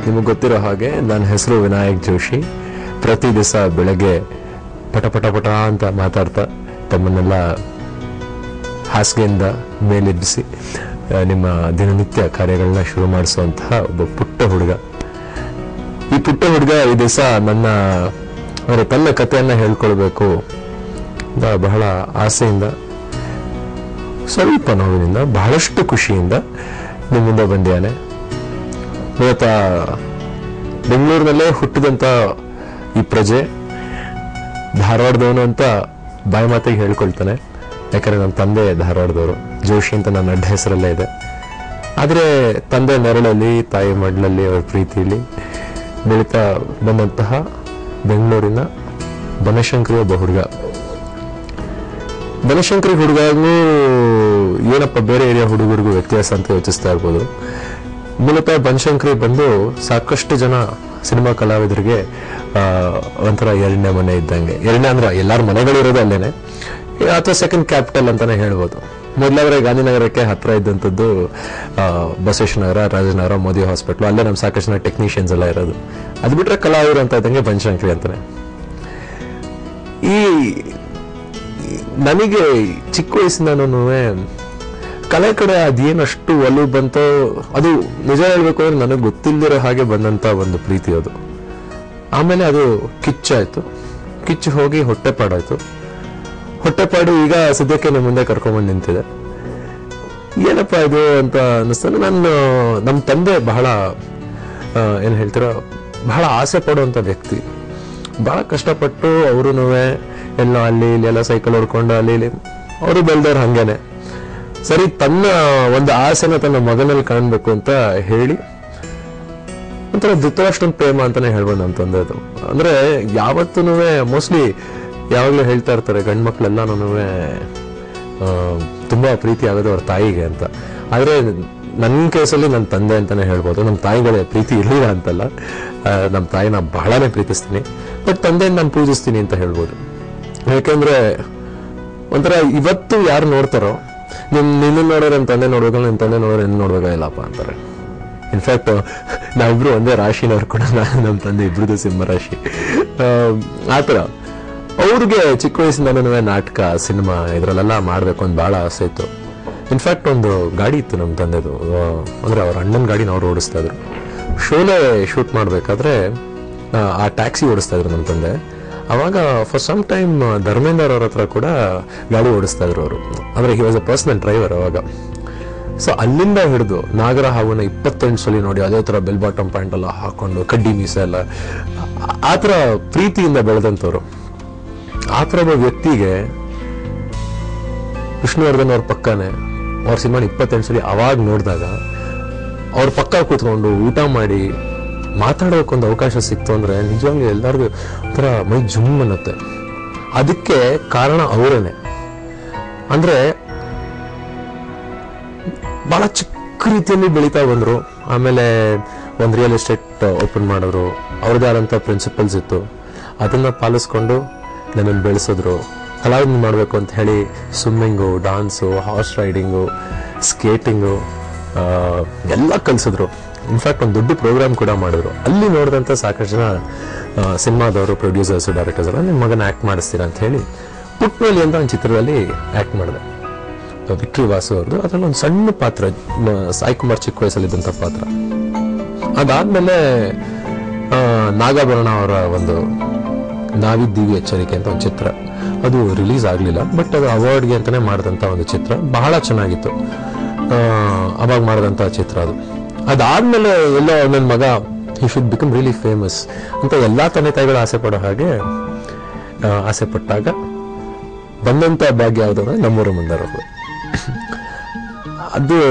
ನಿಮಗೆ ಗೊತ್ತಿರೋ ಹಾಗೆ ನನ್ನ ಹೆಸರು ವಿನಾಯಕ್ ಜೋಶಿ ಪ್ರತಿ ದಿವಸ ಬೆಳಗ್ಗೆ ಪಟ ಪಟ ಪಟ ಅಂತ ಮಾತಾಡ್ತಾ ತಮ್ಮನ್ನೆಲ್ಲ ಹಾಸಿಗೆಯಿಂದ ಮೇಲೆಬ್ಬಿಸಿ ಆ, ನಿಮ್ಮ ದಿನನಿತ್ಯ ಕಾರ್ಯಗಳನ್ನ ಶುರು ಮಾಡಿಸುವಂತಹ ಒಬ್ಬ ಪುಟ್ಟ ಹುಡುಗ ಈ ಪುಟ್ಟ ಹುಡುಗ ಈ ದಿವಸ ನನ್ನ ಅವರ ತನ್ನ ಕಥೆಯನ್ನ ಹೇಳ್ಕೊಳ್ಬೇಕು ಅಂತ ಬಹಳ ಆಸೆಯಿಂದ ಸ್ವಲ್ಪ ನೋವಿನಿಂದ ಬಹಳಷ್ಟು ಖುಷಿಯಿಂದ ನಿಮ್ಮ ಮುಂದೆ ಬಂದಿದ್ದಾನೆ ಮೂಲತಃ ಬೆಂಗಳೂರಿನಲ್ಲೇ ಹುಟ್ಟಿದಂತ ಈ ಪ್ರಜೆ ಧಾರವಾಡದವನು ಅಂತ ಬಾಯಿ ಮಾತಿಗೆ ಹೇಳ್ಕೊಳ್ತಾನೆ ಯಾಕಂದ್ರೆ ನನ್ನ ತಂದೆ ಧಾರವಾಡದವರು ಜೋಶಿ ಅಂತ ನನ್ನ ಅಡ್ಡ ಹೆಸರಲ್ಲೇ ಇದೆ ಆದರೆ ತಂದೆ ನೆರಳಲ್ಲಿ ತಾಯಿ ಮಡ್ಲಲ್ಲಿ ಅವರ ಪ್ರೀತಿಯಲ್ಲಿ ಬೆಳೀತಾ ಬಂದಂತಹ ಬೆಂಗಳೂರಿನ ಬನಶಂಕರಿ ಒಬ್ಬ ಹುಡುಗ ಬನಶಂಕರಿ ಹುಡುಗಾಗ್ಲೂ ಏನಪ್ಪ ಬೇರೆ ಏರಿಯಾ ಹುಡುಗರಿಗೂ ವ್ಯತ್ಯಾಸ ಅಂತ ಯೋಚಿಸ್ತಾ ಇರ್ಬೋದು ಮೂಲತಃ ಬನಶಂಕರಿ ಬಂದು ಸಾಕಷ್ಟು ಜನ ಸಿನಿಮಾ ಕಲಾವಿದರಿಗೆ ಆ, ಒಂಥರ ಎರಡನೇ ಮನೆ ಇದ್ದಂಗೆ ಎರಡನೇ ಅಂದ್ರೆ ಎಲ್ಲಾರ ಮನೆಗಳಿರೋದು ಅಲ್ಲೇನೆ ಅಥವಾ ಸೆಕೆಂಡ್ ಕ್ಯಾಪಿಟಲ್ ಅಂತಾನೆ ಹೇಳ್ಬೋದು ಮೊದಲಾದ್ರೆ ಗಾಂಧಿನಗರಕ್ಕೆ ಹತ್ರ ಇದ್ದಂಥದ್ದು ಆ, ಬಸವೇಶ್ವರ ರಾಜನಗರ ಮೋದಿ ಹಾಸ್ಪಿಟ್ಲು ಅಲ್ಲೇ ನಮ್ಮ ಸಾಕಷ್ಟು ಜನ ಟೆಕ್ನಿಷಿಯನ್ಸ್ ಎಲ್ಲ ಇರೋದು ಅದು ಬಿಟ್ರೆ ಕಲಾವಿದರು ಅಂತ ಇದ್ದಂಗೆ ಬನಶಂಕರಿ ಅಂತಾನೆ ಈ ನನಗೆ ಚಿಕ್ಕ ವಯಸ್ಸಿಂದನೂ ಕಲೆ ಕಡೆ ಅದೇನಷ್ಟು ಒಲವು ಬಂತೋ ಅದು ನಿಜ ಹೇಳ್ಬೇಕು ಅಂದ್ರೆ ನನಗೆ ಗೊತ್ತಿಲ್ಲದಿರೋ ಹಾಗೆ ಬಂದಂತ ಒಂದು ಪ್ರೀತಿ ಅದು ಆಮೇಲೆ ಅದು ಕಿಚ್ಚಾಯ್ತು ಕಿಚ್ಚು ಹೋಗಿ ಹೊಟ್ಟೆಪಾಡಾಯ್ತು ಹೊಟ್ಟೆಪಾಡು ಈಗ ಸದ್ಯಕ್ಕೆ ನಮ್ಮ ಮುಂದೆ ಕರ್ಕೊಂಬಂದು ನಿಂತಿದೆ ಏನಪ್ಪ ಇದು ಅಂತ ಅನಿಸ್ತಾನೆ ನಾನು ನಮ್ಮ ತಂದೆ ಬಹಳ ಆ, ಏನ್ ಹೇಳ್ತೀರ ಬಹಳ ಆಸೆ ಪಡುವಂತ ವ್ಯಕ್ತಿ ಬಹಳ ಕಷ್ಟಪಟ್ಟು ಅವರು ಎಲ್ಲ ಅಲ್ಲಿ ಇಲ್ಲಿ ಎಲ್ಲ ಸೈಕಲ್ ಹೊಡ್ಕೊಂಡು ಅಲ್ಲಿ ಇಲ್ಲಿ ಅವರು ಬೆಳೆದವ್ರು ಹಂಗೇನೆ ಸರಿ ತನ್ನ ಒಂದು ಆಸೆನ ತನ್ನ ಮಗನಲ್ಲಿ ಕಾಣ್ಬೇಕು ಅಂತ ಹೇಳಿ ಒಂಥರ ಧೃತರಾಷ್ಟ್ರನ್ ಪ್ರೇಮ ಅಂತಾನೆ ಹೇಳ್ಬೋದು ನನ್ನ ತಂದೆದು ಅಂದ್ರೆ ಯಾವತ್ತೂ ಮೋಸ್ಟ್ಲಿ ಯಾವಾಗಲೂ ಹೇಳ್ತಾ ಇರ್ತಾರೆ ಗಂಡು ಮಕ್ಳೆಲ್ಲಾನು ತುಂಬಾ ಪ್ರೀತಿ ಆಗೋದು ಅವ್ರ ತಾಯಿಗೆ ಅಂತ ಆದ್ರೆ ನನ್ನ ಕೇಸಲ್ಲಿ ನನ್ನ ತಂದೆ ಅಂತಾನೆ ಹೇಳ್ಬೋದು ನಮ್ಮ ತಾಯಿಗಳೇ ಪ್ರೀತಿ ಇರಲಿಲ್ಲ ಅಂತಲ್ಲ ಆ, ನಮ್ಮ ತಾಯಿನ ಬಹಳನೇ ಪ್ರೀತಿಸ್ತೀನಿ ಬಟ್ ತಂದೆಯನ್ನು ನಾನು ಪೂಜಿಸ್ತೀನಿ ಅಂತ ಹೇಳ್ಬೋದು ಯಾಕೆಂದ್ರೆ ಒಂಥರ ಇವತ್ತು ಯಾರು ನೋಡ್ತಾರೋ ನಿಮ್ ನಿನ್ನ ನೋಡೋರು ನನ್ನ ತಂದೆ ನೋಡ್ಬೇಕಲ್ಲ ನಿಮ್ಮ ತಂದೆ ನೋಡೋರು ನಿನ್ನ ನೋಡ್ಬೇಕಾಗಿಲ್ಲಪ್ಪ ಅಂತಾರೆ ಇನ್ಫ್ಯಾಕ್ಟ್ ನಾವಿಬ್ರು ಒಂದೇ ರಾಶಿನವ್ರು ಕೂಡ ನಾನು ನಮ್ಮ ತಂದೆ ಇಬ್ರದ್ದು ಸಿಂಹ ರಾಶಿ ಆ ಥರ ಅವ್ರಿಗೆ ಚಿಕ್ಕ ವಯಸ್ಸಿಂದನೂ ನಾಟಕ ಸಿನಿಮಾ ಇದರಲ್ಲೆಲ್ಲ ಮಾಡ್ಬೇಕು ಅಂತ ಬಹಳ ಆಸೆ ಇತ್ತು ಇನ್ಫ್ಯಾಕ್ಟ್ ಒಂದು ಗಾಡಿ ಇತ್ತು ನಮ್ಮ ತಂದೆದು ಆ, ಅಂದ್ರೆ ಅವ್ರ ಅಣ್ಣನ ಗಾಡಿನ ಅವ್ರು ಓಡಿಸ್ತಾ ಇದ್ರು ಶೋಲೆ ಶೂಟ್ ಮಾಡ್ಬೇಕಾದ್ರೆ ಆ, ಆ ಟ್ಯಾಕ್ಸಿ ಓಡಿಸ್ತಾ ಇದ್ರು ನಮ್ಮ ತಂದೆ ಅವಾಗ ಫಾರ್ ಸಮ್ ಟೈಮ್ ಧರ್ಮೇಂದ್ರ ಅವ್ರ ಹತ್ರ ಕೂಡ ಗಾಡಿ ಓಡಿಸ್ತಾ ಇದ್ರು ಅವರು ಅಂದ್ರೆ he was a personal driver ಅವಾಗ ಸೊ ಅಲ್ಲಿಂದ ಹಿಡಿದು ನಾಗರ ಹಾವನ್ನ ಇಪ್ಪತ್ತೆಂಟು ಸಲ ನೋಡಿ ಅದೇ ತರ ಬೆಲ್ ಬಾಟಮ್ ಪ್ಯಾಂಟ್ ಎಲ್ಲ ಹಾಕೊಂಡು ಕಡ್ಡಿ ಮೀಸೆ ಎಲ್ಲ ಆ- ಆ ಥರ ಪ್ರೀತಿಯಿಂದ ಬೆಳೆದಂಥವ್ರು ಆ ಥರ ಒಬ್ಬ ವ್ಯಕ್ತಿಗೆ ವಿಷ್ಣುವರ್ಧನ್ ಅವ್ರ ಪಕ್ಕನೆ ಅವ್ರ ಸಿನಿಮಾನ ಇಪ್ಪತ್ತೆಂಟು ಸಲ ಅವಾಗ ನೋಡಿದಾಗ ಅವ್ರ ಪಕ್ಕ ಕೂತ್ಕೊಂಡು ಊಟ ಮಾಡಿ ಮಾತಾಡೋಕೊಂದು ಅವಕಾಶ ಸಿಕ್ತು ಅಂದ್ರೆ ನಿಜವಾಗ್ಲೂ ಎಲ್ಲರಿಗೂ ಒಂಥರ ಮೈ ಜುಮ್ ಅನ್ನತ್ತೆ ಅದಕ್ಕೆ ಕಾರಣ ಅವರೇನೆ ಅಂದ್ರೆ ಬಹಳ ಚಿಕ್ಕ ರೀತಿಯಲ್ಲಿ ಬೆಳೀತಾ ಬಂದ್ರು ಆಮೇಲೆ ಒಂದು ರಿಯಲ್ ಎಸ್ಟೇಟ್ ಓಪನ್ ಮಾಡಿದ್ರು ಅವ್ರದ್ದೇ ಆದಂಥ ಪ್ರಿನ್ಸಿಪಲ್ಸ್ ಇತ್ತು ಅದನ್ನ ಪಾಲಿಸ್ಕೊಂಡು ನನ್ನನ್ನು ಬೆಳೆಸಿದ್ರು ಕಲಾವಿದ ಮಾಡಬೇಕು ಅಂತ ಹೇಳಿ swimming dance horse riding skating ಎಲ್ಲ ಕಲಿಸಿದ್ರು ಇನ್ಫ್ಯಾಕ್ಟ್ ಒಂದು ದೊಡ್ಡ ಪ್ರೋಗ್ರಾಮ್ ಕೂಡ ಮಾಡಿದ್ರು ಅಲ್ಲಿ ನೋಡಿದಂಥ ಸಾಕಷ್ಟು ಜನ ಸಿನಿಮಾದವರು ಪ್ರೊಡ್ಯೂಸರ್ಸ್ ಡೈರೆಕ್ಟರ್ಸ್ ಎಲ್ಲ ನಿಮ್ಮ ಮಗನ ಆ್ಯಕ್ಟ್ ಮಾಡಿಸ್ತೀರಾ ಅಂತ ಹೇಳಿ ಪುಟ್ನಲ್ಲಿ ಅಂತ ಒಂದು ಚಿತ್ರದಲ್ಲಿ ಆ್ಯಕ್ಟ್ ಮಾಡಿದೆ ವಿಕ್ಟ್ರಿ ವಾಸು ಅವ್ರದ್ದು ಅದ್ರಲ್ಲಿ ಒಂದು ಸಣ್ಣ ಪಾತ್ರ ಮ, ಸಾಯಿ ಕುಮಾರ್ ಚಿಕ್ಕ ವಯಸ್ಸಲ್ಲಿದ್ದಂಥ ಪಾತ್ರ ಅದಾದ್ಮೇಲೆ ಆ, ನಾಗಾಭರಣ ಅವರ ಒಂದು ನಾವಿದ್ದೀವಿ ಎಚ್ಚರಿಕೆ ಅಂತ ಒಂದು ಚಿತ್ರ ಅದು ರಿಲೀಸ್ ಆಗಲಿಲ್ಲ ಬಟ್ ಅದು ಅವಾರ್ಡ್ಗೆ ಅಂತಾನೆ ಮಾಡಿದಂಥ ಒಂದು ಚಿತ್ರ ಬಹಳ ಚೆನ್ನಾಗಿತ್ತು ಆ, ಅವಾಗ ಮಾಡಿದಂಥ ಚಿತ್ರ ಅದು ಅದಾದ್ಮೇಲೆ ಎಲ್ಲೋ ನನ್ನ ಮಗ he should become really famous ಅಂತ ಎಲ್ಲಾ ತಂದೆ ತಾಯಿಗಳು ಆಸೆ ಪಡೋ ಹಾಗೆ ಆ, ಆಸೆ ಪಟ್ಟಾಗ ಬಂದಂತ ಭಾಗ್ಯ ಯಾವುದು ಅಂದ್ರೆ ನಮ್ಮೂರು ಮುಂದಾರರು ಅದು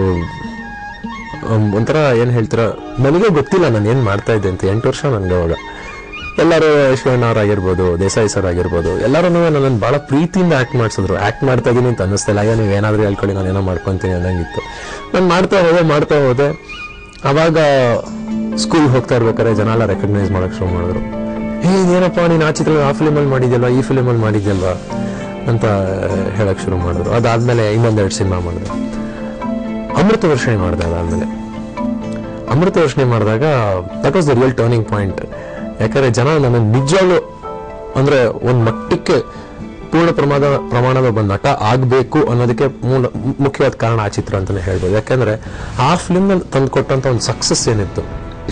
um, ಒಂಥರ ಏನ್ ಹೇಳ್ತೀರ ನನಗೆ ಗೊತ್ತಿಲ್ಲ ನಾನು ಏನ್ ಮಾಡ್ತಾ ಇದ್ದೆ ಅಂತ ಎಂಟು ವರ್ಷ ನನ್ಗೆ ಅವಾಗ ಎಲ್ಲರೂ ಶಿವಣ್ಣ ಅವ್ರು ಆಗಿರ್ಬೋದು ದೇಸಾಯಿ ಸರ್ ಆಗಿರ್ಬೋದು ಎಲ್ಲರೂ ನನ್ನನ್ನು ಬಹಳ ಪ್ರೀತಿಯಿಂದ ಆಕ್ಟ್ ಮಾಡಿಸಿದ್ರು ಆಕ್ಟ್ ಮಾಡ್ತಾ ಇದೀನಿ ಅಂತ ಅನ್ನಿಸ್ತಿಲ್ಲ ಅಯ್ಯೋ ನೀವು ಏನಾದ್ರೂ ಹೇಳ್ಕೊಳ್ಳಿ ನಾನು ಏನೋ ಮಾಡ್ಕೊಂತೀನಿ ಅನ್ನಂಗಿತ್ತು ನಾನು ಮಾಡ್ತಾ ಹೋದೆ ಮಾಡ್ತಾ ಹೋದೆ ಅವಾಗ ಸ್ಕೂಲ್ ಹೋಗ್ತಾ ಇರ್ಬೇಕಾದ್ರೆ ಜನ ಎಲ್ಲ ರೆಕಗ್ನೈಸ್ ಮಾಡಕ್ ಶುರು ಮಾಡಿದ್ರು ಏ ಏನಪ್ಪ ನೀನು ಆ ಚಿತ್ರ ಆ ಫಿಲಿಮಲ್ಲಿ ಮಾಡಿದ್ಯಲ್ವಾ ಈ ಫಿಲಿಮಲ್ಲಿ ಮಾಡಿದ್ಯಲ್ವಾ ಅಂತ ಹೇಳಕ್ ಶುರು ಮಾಡಿದ್ರು ಅದಾದ್ಮೇಲೆ ಇನ್ನೊಂದೆರಡು ಸಿನಿಮಾ ಮಾಡಿದೆ ಅಮೃತ ವರ್ಷಣಿ ಮಾಡಿದೆ ಅದಾದ್ಮೇಲೆ ಅಮೃತ ಯೋಚನೆ ಮಾಡಿದಾಗ that was the real turning point ಯಾಕಂದ್ರೆ ಜನ ನನ್ನ ನಿಜವಾಗ್ಲು ಅಂದ್ರೆ ಒಂದ್ ಮಟ್ಟಕ್ಕೆ ಪೂರ್ಣ ಪ್ರಮಾಣ ಪ್ರಮಾಣದ ಒಬ್ಬ ನಟ ಆಗ್ಬೇಕು ಅನ್ನೋದಕ್ಕೆ ಮೂಲ ಮುಖ್ಯವಾದ ಕಾರಣ ಆ ಚಿತ್ರ ಅಂತಾನೆ ಹೇಳ್ಬೋದು ಯಾಕಂದ್ರೆ ಆ ಫಿಲ್ಮ್ ತಂದು ಕೊಟ್ಟಂತ ಒಂದು ಸಕ್ಸಸ್ ಏನಿತ್ತು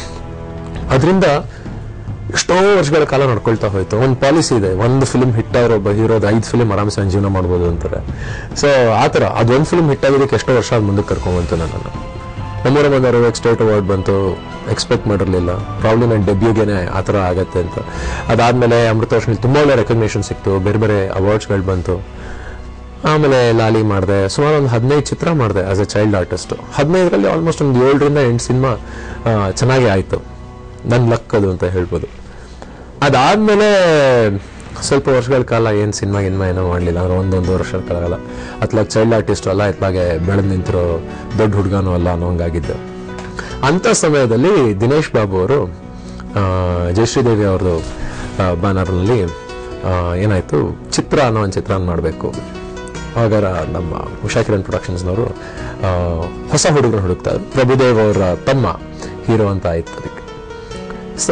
ಅದರಿಂದ ಎಷ್ಟೋ ವರ್ಷಗಳ ಕಾಲ ನಡ್ಕೊಳ್ತಾ ಹೋಯ್ತು ಒಂದು ಪಾಲಿಸಿ ಇದೆ ಒಂದು ಫಿಲ್ಮ್ ಹಿಟ್ ಆಗಿರೋ ಒಬ್ಬ ಹೀರೋದ ಐದು ಫಿಲ್ಮ್ ಆರಾಮ್ಸೆ ಜೀವನ ಮಾಡ್ಬೋದು ಅಂತಾರೆ ಸೊ ಆ ಥರ ಅದೊಂದು ಫಿಲ್ಮ್ ಹಿಟ್ ಆಗಿದ್ದಕ್ಕೆ ಎಷ್ಟೋ ವರ್ಷ ಅದು ಮುಂದಕ್ಕೆ ಕರ್ಕೊಂಡ್ಬಂತು ನನ್ನನ್ನು ನಮ್ಮೂರ ಬಂದ ಅರವತ್ತು ಸ್ಟೇಟ್ ಅವಾರ್ಡ್ ಬಂತು ಎಕ್ಸ್ಪೆಕ್ಟ್ ಮಾಡಿರಲಿಲ್ಲ ಪ್ರಾಬ್ಲಿ ನನ್ನ ಡೆಬ್ಯೂಗೇನೆ ಆ ಥರ ಆಗತ್ತೆ ಅಂತ ಅದಾದಮೇಲೆ ಅಮೃತ ವರ್ಷದಲ್ಲಿ ತುಂಬ ಒಳ್ಳೆ ರೆಕಗ್ನೇಷನ್ ಸಿಕ್ತು ಬೇರೆ ಬೇರೆ ಅವಾರ್ಡ್ಸ್ಗಳು ಬಂತು ಆಮೇಲೆ ಲಾಲಿ ಮಾಡಿದೆ ಸುಮಾರು ಒಂದು ಹದಿನೈದು ಚಿತ್ರ ಮಾಡಿದೆ ಆಸ್ ಎ ಚೈಲ್ಡ್ ಆರ್ಟಿಸ್ಟ್ ಹದಿನೈದರಲ್ಲಿ ಆಲ್ಮೋಸ್ಟ್ ಒಂದು ಏಳರಿಂದ ಎಂಟು ಸಿನಿಮಾ ಚೆನ್ನಾಗಿ ಆಯಿತು ನನ್ನ ಲಕ್ ಅದು ಅಂತ ಹೇಳ್ಬೋದು ಅದಾದ್ಮೇಲೆ ಸ್ವಲ್ಪ ವರ್ಷಗಳ ಕಾಲ ಏನು ಸಿನಿಮಾ ಗಿನ್ಮಾ ಏನೋ ಮಾಡಲಿಲ್ಲ ಅಂದ್ರೆ ಒಂದೊಂದು ವರ್ಷದ ಕಾಲ ಅತ್ಲಾಗ ಚೈಲ್ಡ್ ಆರ್ಟಿಸ್ಟ್ ಅಲ್ಲ ಇತ್ಲಾಗೆ ಬೆಳೆದು ನಿಂತಿರೋ ದೊಡ್ಡ ಹುಡುಗನೂ ಅಲ್ಲ ಅನ್ನೋ ಹಂಗಾಗಿದ್ದೆ ಅಂಥ ಸಮಯದಲ್ಲಿ ದಿನೇಶ್ ಬಾಬು ಅವರು ಆ, ಜಯಶ್ರೀದೇವಿ ಅವ್ರದ್ದು ಬ್ಯಾನರ್ನಲ್ಲಿ ಏನಾಯಿತು ಚಿತ್ರ ಅನ್ನೋ ಒಂದು ಚಿತ್ರ ಮಾಡಬೇಕು ಆಗ ನಮ್ಮ ಉಷಾ ಕಿರಣ್ ಪ್ರೊಡಕ್ಷನ್ಸ್ನವರು ಆ, ಹೊಸ ಹುಡುಗರು ಹುಡುಕ್ತಾ ಇದ್ರು ಪ್ರಭುದೇವ್ ಅವರ ತಮ್ಮ ಹೀರೋ ಅಂತ ಆಯ್ತು ಅದಕ್ಕೆ ಸೊ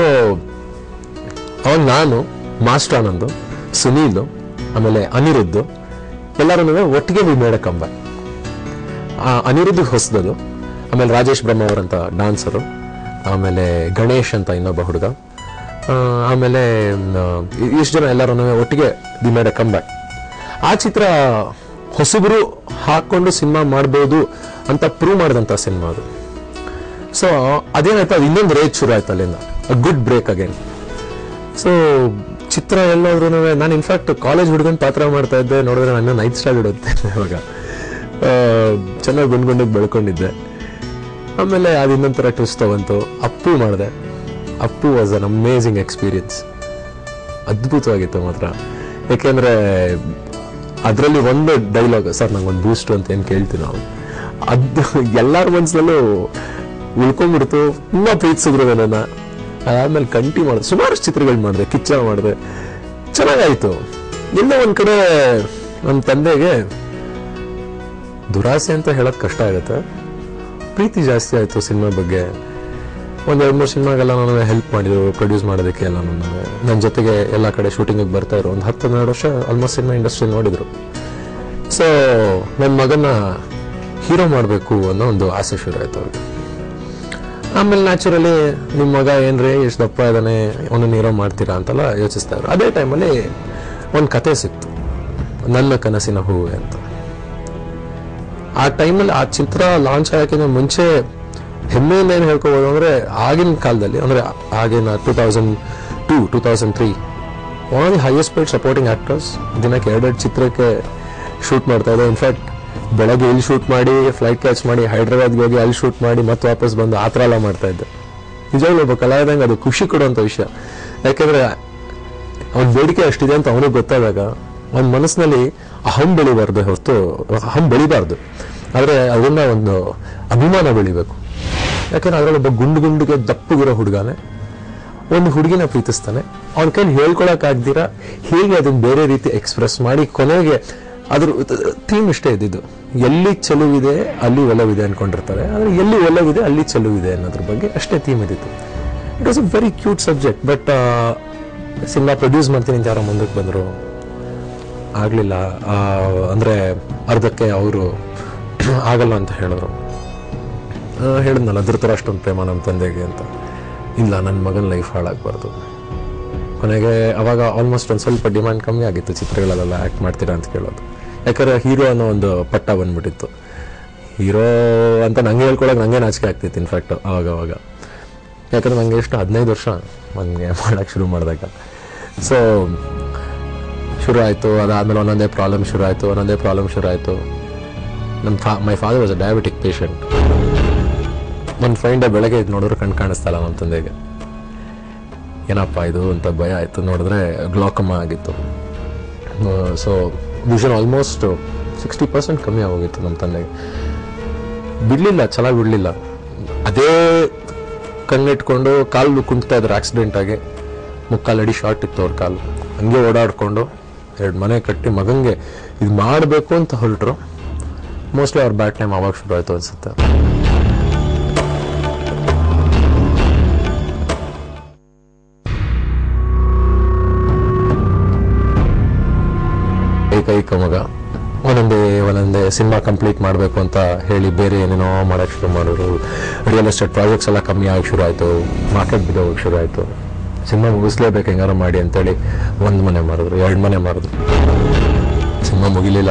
ಅವಾಗ ನಾನು ಮಾಸ್ಟರ್ ಆನಂದ್ ಸುನೀಲ್ ಆಮೇಲೆ ಅನಿರುದ್ಧ್ ಎಲ್ಲರೂ ಒಟ್ಟಿಗೆ ವಿ ಮೇಡ್ ಕಂಬ ಅನಿರುದ್ಧ್ ಹೊಸದದು ಆಮೇಲೆ ರಾಜೇಶ್ ಬ್ರಹ್ಮ ಅವರಂತ ಡಾನ್ಸರು ಆಮೇಲೆ ಗಣೇಶ್ ಅಂತ ಇನ್ನೊಬ್ಬ ಹುಡುಗ ಆ, ಆಮೇಲೆ ಇಷ್ಟು ಜನ ಎಲ್ಲರೂ ಒಟ್ಟಿಗೆ ವಿ ಮೇಡ್ ಕಮ್ ಬ್ಯಾಕ್ ಆ ಚಿತ್ರ ಹೊಸಬರು ಹಾಕೊಂಡು ಸಿನಿಮಾ ಮಾಡ್ಬೋದು ಅಂತ ಪ್ರೂವ್ ಮಾಡಿದಂಥ ಸಿನಿಮಾ ಅದು ಸೊ ಅದೇನಾಯ್ತು ಅದು ಇನ್ನೊಂದು ರೇಟ್ ಶುರು ಆಯ್ತು ಅಲ್ಲಿಂದ ಗುಡ್ ಬ್ರೇಕ್ ಅಗೇನ್ ಸೊ ಚಿತ್ರ ಎಲ್ಲೋದ್ರೂ ನಾನು ಇನ್ಫ್ಯಾಕ್ಟ್ ಕಾಲೇಜ್ ಹುಡುಗನ್ ಪಾತ್ರ ಮಾಡ್ತಾ ಇದ್ದೆ ನೋಡಿದ್ರೆ ನನ್ನ ನೈಟ್ ಸ್ಟಾರ್ ಇಡುತ್ತೆ ಇವಾಗ ಆ, ಚೆನ್ನಾಗಿ ಗುಂಡ್ಗುಂಡಿಗೆ ಬೆಳ್ಕೊಂಡಿದ್ದೆ ಆಮೇಲೆ ಅದು ಇನ್ನೊಂಥರ ಟ್ವಿಸ್ಟ್ ತಗೊಂತು ಅಪ್ಪು ಮಾಡಿದೆ Appu was an amazing experience ಅದ್ಭುತವಾಗಿತ್ತು ಮಾತ್ರ ಯಾಕೆಂದ್ರೆ ಅದರಲ್ಲಿ ಒಂದು ಡೈಲಾಗ್ ಸರ್ ನಂಗೆ ಒಂದು ಬೂಸ್ಟ್ ಅಂತ ಏನು ಕೇಳ್ತೀವಿ ನಾವು ಅದು ಎಲ್ಲರ ಮನಸ್ಸಲ್ಲೂ ಉಳ್ಕೊಂಡ್ಬಿಡ್ತು ತುಂಬಾ ಪ್ರೀತಿಸಿದ್ರು ನನ್ನ ಅದಾದ್ಮೇಲೆ ಕಂಟಿ ಮಾಡಿದೆ ಸುಮಾರು ಚಿತ್ರಗಳು ಮಾಡಿದೆ ಕಿಚ್ಚ ಮಾಡಿದೆ ಚೆನ್ನಾಗಾಯ್ತು ಎಲ್ಲ ಒಂದ್ ಕಡೆ ನನ್ನ ತಂದೆಗೆ ದುರಾಸೆ ಅಂತ ಹೇಳಕ್ ಕಷ್ಟ ಆಗುತ್ತೆ ಪ್ರೀತಿ ಜಾಸ್ತಿ ಆಯ್ತು ಸಿನಿಮಾ ಬಗ್ಗೆ ಒಂದ್ ಎರಡು ಮೂರು ಸಿನಿಮಾಗೆಲ್ಲ ನಾನು ಹೆಲ್ಪ್ ಮಾಡಿದ್ರು ಪ್ರೊಡ್ಯೂಸ್ ಮಾಡೋದಕ್ಕೆ ಎಲ್ಲ ನನ್ನ ನನ್ನ ಜೊತೆಗೆ ಎಲ್ಲ ಕಡೆ ಶೂಟಿಂಗಿಗೆ ಬರ್ತಾ ಇದ್ರು ಒಂದು ಹತ್ತು ಹನ್ನೆರಡು ವರ್ಷ ಆಲ್ಮೋಸ್ಟ್ ಸಿನಿಮಾ ಇಂಡಸ್ಟ್ರಿ ನೋಡಿದ್ರು ಸೊ ನನ್ನ ಮಗನ ಹೀರೋ ಮಾಡಬೇಕು ಅನ್ನೋ ಒಂದು ಆಸೆ ಶುರು ಆಯ್ತು ಅವ್ರಿಗೆ ಆಮೇಲೆ ನ್ಯಾಚುರಲಿ ನಿಮ್ಮ ಮಗ ಏನ್ರಿ ಎಷ್ಟು ದಪ್ಪ ಇದ್ದಾನೆ ಅವನನ್ನ ಹೀರೋ ಮಾಡ್ತೀರಾ ಅಂತೆಲ್ಲ ಯೋಚಿಸ್ತಾ ಇದ್ರು ಅದೇ ಟೈಮಲ್ಲಿ ಒಂದು ಕತೆ ಸಿಕ್ತು ನನ್ನ ಕನಸಿನ ಹೂವೆ ಅಂತ ಆ ಟೈಮಲ್ಲಿ ಆ ಚಿತ್ರ ಲಾಂಚ್ ಆಗೋಕ್ಕಿಂತ ಮುಂಚೆ ಹೆಮ್ಮೆಯಿಂದ ಏನು ಹೇಳ್ಕೋಬೋದು ಅಂದ್ರೆ ಆಗಿನ ಕಾಲದಲ್ಲಿ ಅಂದ್ರೆ ಆಗಿನ two thousand two two thousand three one of the highest paid supporting actors ದಿನಕ್ಕೆ ಎರಡೆರಡು ಚಿತ್ರಕ್ಕೆ ಶೂಟ್ ಮಾಡ್ತಾ ಇದ್ದೆ ಇನ್ಫ್ಯಾಕ್ಟ್ ಬೆಳಗ್ಗೆ ಇಲ್ಲಿ ಶೂಟ್ ಮಾಡಿ ಫ್ಲೈಟ್ ಕ್ಯಾಚ್ ಮಾಡಿ ಹೈದ್ರಾಬಾದ್ಗೆ ಹೋಗಿ ಅಲ್ಲಿ ಶೂಟ್ ಮಾಡಿ ಮತ್ತೆ ವಾಪಸ್ ಬಂದು ಆ ಥರ ಎಲ್ಲ ಮಾಡ್ತಾ ಇದ್ದೆ ನಿಜವಾಗ್ಲೂ ಒಬ್ಬ ಕಲಾವಿದಂಗೆ ಅದು ಖುಷಿ ಕೊಡುವಂಥ ವಿಷಯ ಯಾಕೆಂದ್ರೆ ಅವನ ಬೇಡಿಕೆ ಅಷ್ಟಿದೆ ಅಂತ ಅವನಿಗೆ ಗೊತ್ತಾದಾಗ ಅವನ ಮನಸ್ಸಿನಲ್ಲಿ ಅಹಂ ಬೆಳಿಬಾರ್ದು ಹೊರತು ಅಹಂ ಬೆಳಿಬಾರ್ದು ಆದರೆ ಅದರಿಂದ ಒಂದು ಅಭಿಮಾನ ಬೆಳಿಬೇಕು ಯಾಕಂದ್ರೆ ಅದರಲ್ಲಿ ಒಬ್ಬ ಗುಂಡು ಗುಂಡಿಗೆ ದಪ್ಪಗಿರೋ ಹುಡುಗನೇ ಒಂದು ಹುಡುಗಿನ ಪ್ರೀತಿಸ್ತಾನೆ ಅವನ ಕೈಲಿ ಹೇಳ್ಕೊಳಕ್ಕಾಗ್ದಿರ ಹೇಗೆ ಅದನ್ನ ಬೇರೆ ರೀತಿ ಎಕ್ಸ್ಪ್ರೆಸ್ ಮಾಡಿ ಕೊನೆಗೆ ಅದ್ರ ಥೀಮ್ ಇಷ್ಟೇ ಇದ್ದಿದ್ದು ಎಲ್ಲಿ ಚೆಲುವಿದೆ ಅಲ್ಲಿ ಒಲವಿದೆ ಅನ್ಕೊಂಡಿರ್ತಾರೆ ಆದ್ರೆ ಎಲ್ಲಿ ಒಲವಿದೆ ಅಲ್ಲಿ ಚೆಲುವಿದೆ ಅನ್ನೋದ್ರ ಬಗ್ಗೆ ಅಷ್ಟೇ ಥೀಮ್ ಇದ್ದಿತ್ತು it was a very cute subject but cinema produce ಮಾಡ್ತೀನಿ ಅಂತ ಯಾರೋ ಮುಂದಕ್ಕೆ ಬಂದರು ಆಗಲಿಲ್ಲ ಅಂದರೆ ಅರ್ಧಕ್ಕೆ ಅವರು ಆಗಲ್ಲ ಅಂತ ಹೇಳಿದ್ರು ಆ, ಹೇಳಿದ್ನಲ್ಲ ಧೃತರಾಷ್ಟ್ರನ ಪ್ರೇಮ ನಮ್ಮ ತಂದೆಗೆ ಅಂತ ಇಲ್ಲ ನನ್ನ ಮಗನ ಲೈಫ್ ಹಾಳಾಗಬಾರ್ದು ಕೊನೆಗೆ ಅವಾಗ ಆಲ್ಮೋಸ್ಟ್ ಒಂದು ಸ್ವಲ್ಪ ಡಿಮ್ಯಾಂಡ್ ಕಮ್ಮಿ ಆಗಿತ್ತು ಚಿತ್ರಗಳಲ್ಲೆಲ್ಲ ಆ್ಯಕ್ಟ್ ಮಾಡ್ತೀರಾ ಅಂತ ಕೇಳೋದು ಯಾಕಂದ್ರೆ ಹೀರೋ ಅನ್ನೋ ಒಂದು ಪಟ್ಟ ಬಂದ್ಬಿಟ್ಟಿತ್ತು ಹೀರೋ ಅಂತ ನಂಗೆ ಹೇಳ್ಕೊಳಕ್ಕೆ ನಂಗೆ ನಾಚಿಕೆ ಆಗ್ತಿತ್ತು ಇನ್ಫ್ಯಾಕ್ಟ್ ಅವಾಗ ಅವಾಗ ಯಾಕಂದ್ರೆ ನಂಗೆ ಎಷ್ಟು ಹದಿನೈದು ವರ್ಷ ನನಗೆ ಮಾಡೋಕ್ಕೆ ಶುರು ಮಾಡಿದಾಗ ಸೊ ಶುರು ಆಯಿತು ಅದಾದಮೇಲೆ ಒಂದೊಂದೇ ಪ್ರಾಬ್ಲಮ್ ಶುರು ಆಯಿತು ಒಂದೊಂದೇ ಪ್ರಾಬ್ಲಮ್ ಶುರು ಆಯಿತು ನಮ್ಮ ಫಾ my father was a diabetic patient ನನ್ನ ಫ್ರೆಂಡ್ ಬೆಳಗ್ಗೆ ಇದು ನೋಡಿದ್ರೆ ಕಣ್ ಕಾಣಿಸ್ತಲ್ಲ ನಮ್ಮ ತಂದೆಗೆ ಏನಪ್ಪ ಇದು ಅಂತ ಭಯ ಆಯಿತು ನೋಡಿದ್ರೆ ಗ್ಲಾಕಮ್ಮ ಆಗಿತ್ತು so vision almost sixty percent ಕಮ್ಮಿ ಆಗೋಗಿತ್ತು ನಮ್ಮ ತಂದೆಗೆ ಬಿಡಲಿಲ್ಲ ಚೆನ್ನಾಗಿ ಬಿಡಲಿಲ್ಲ ಅದೇ ಕಣ್ಣಿಟ್ಕೊಂಡು ಕಾಲು ಕುಂಟ್ತಾ ಇದ್ರು ಆಕ್ಸಿಡೆಂಟ್ ಆಗಿ ಮುಕ್ಕಾಲಡಿ ಶಾರ್ಟ್ ಇತ್ತು ಅವ್ರ ಕಾಲು ಹಂಗೆ ಓಡಾಡ್ಕೊಂಡು ಎರಡು ಮನೆ ಕಟ್ಟಿ ಮಗಂಗೆ ಇದು ಮಾಡಬೇಕು ಅಂತ ಹೊರಟ್ರು ಮೋಸ್ಟ್ಲಿ ಅವ್ರ ಬ್ಯಾಟ್ ಟೈಮ್ ಅವಾಗ ಶುರು ಆಯ್ತು ಅನ್ಸುತ್ತೆ ಏಕೈಕ ಮಗ ಒಂದೊಂದೇ ಒಂದೊಂದೇ ಸಿನಿಮಾ ಕಂಪ್ಲೀಟ್ ಮಾಡಬೇಕು ಅಂತ ಹೇಳಿ ಬೇರೆ ಏನೇನೋ ಮಾಡೋಕ್ಕೆ ಶುರು ಮಾಡಿದ್ರು ರಿಯಲ್ ಎಸ್ಟೇಟ್ ಪ್ರಾಜೆಕ್ಟ್ಸ್ ಎಲ್ಲ ಕಮ್ಮಿ ಆಗಿ ಶುರು ಆಯಿತು ಮಾರ್ಕೆಟ್ ಬಿದ್ದೋಗಕ್ಕೆ ಶುರು ಆಯಿತು ಸಿನಿಮಾ ಮುಗಿಸ್ಲೇಬೇಕು ಹೆಂಗಾರು ಮಾಡಿ ಅಂತೇಳಿ ಒಂದು ಮನೆ ಮಾಡಿದ್ರು ಎರಡು ಮನೆ ಮಾಡಿದ್ರು ಸಿನಿಮಾ ಮುಗಿಲಿಲ್ಲ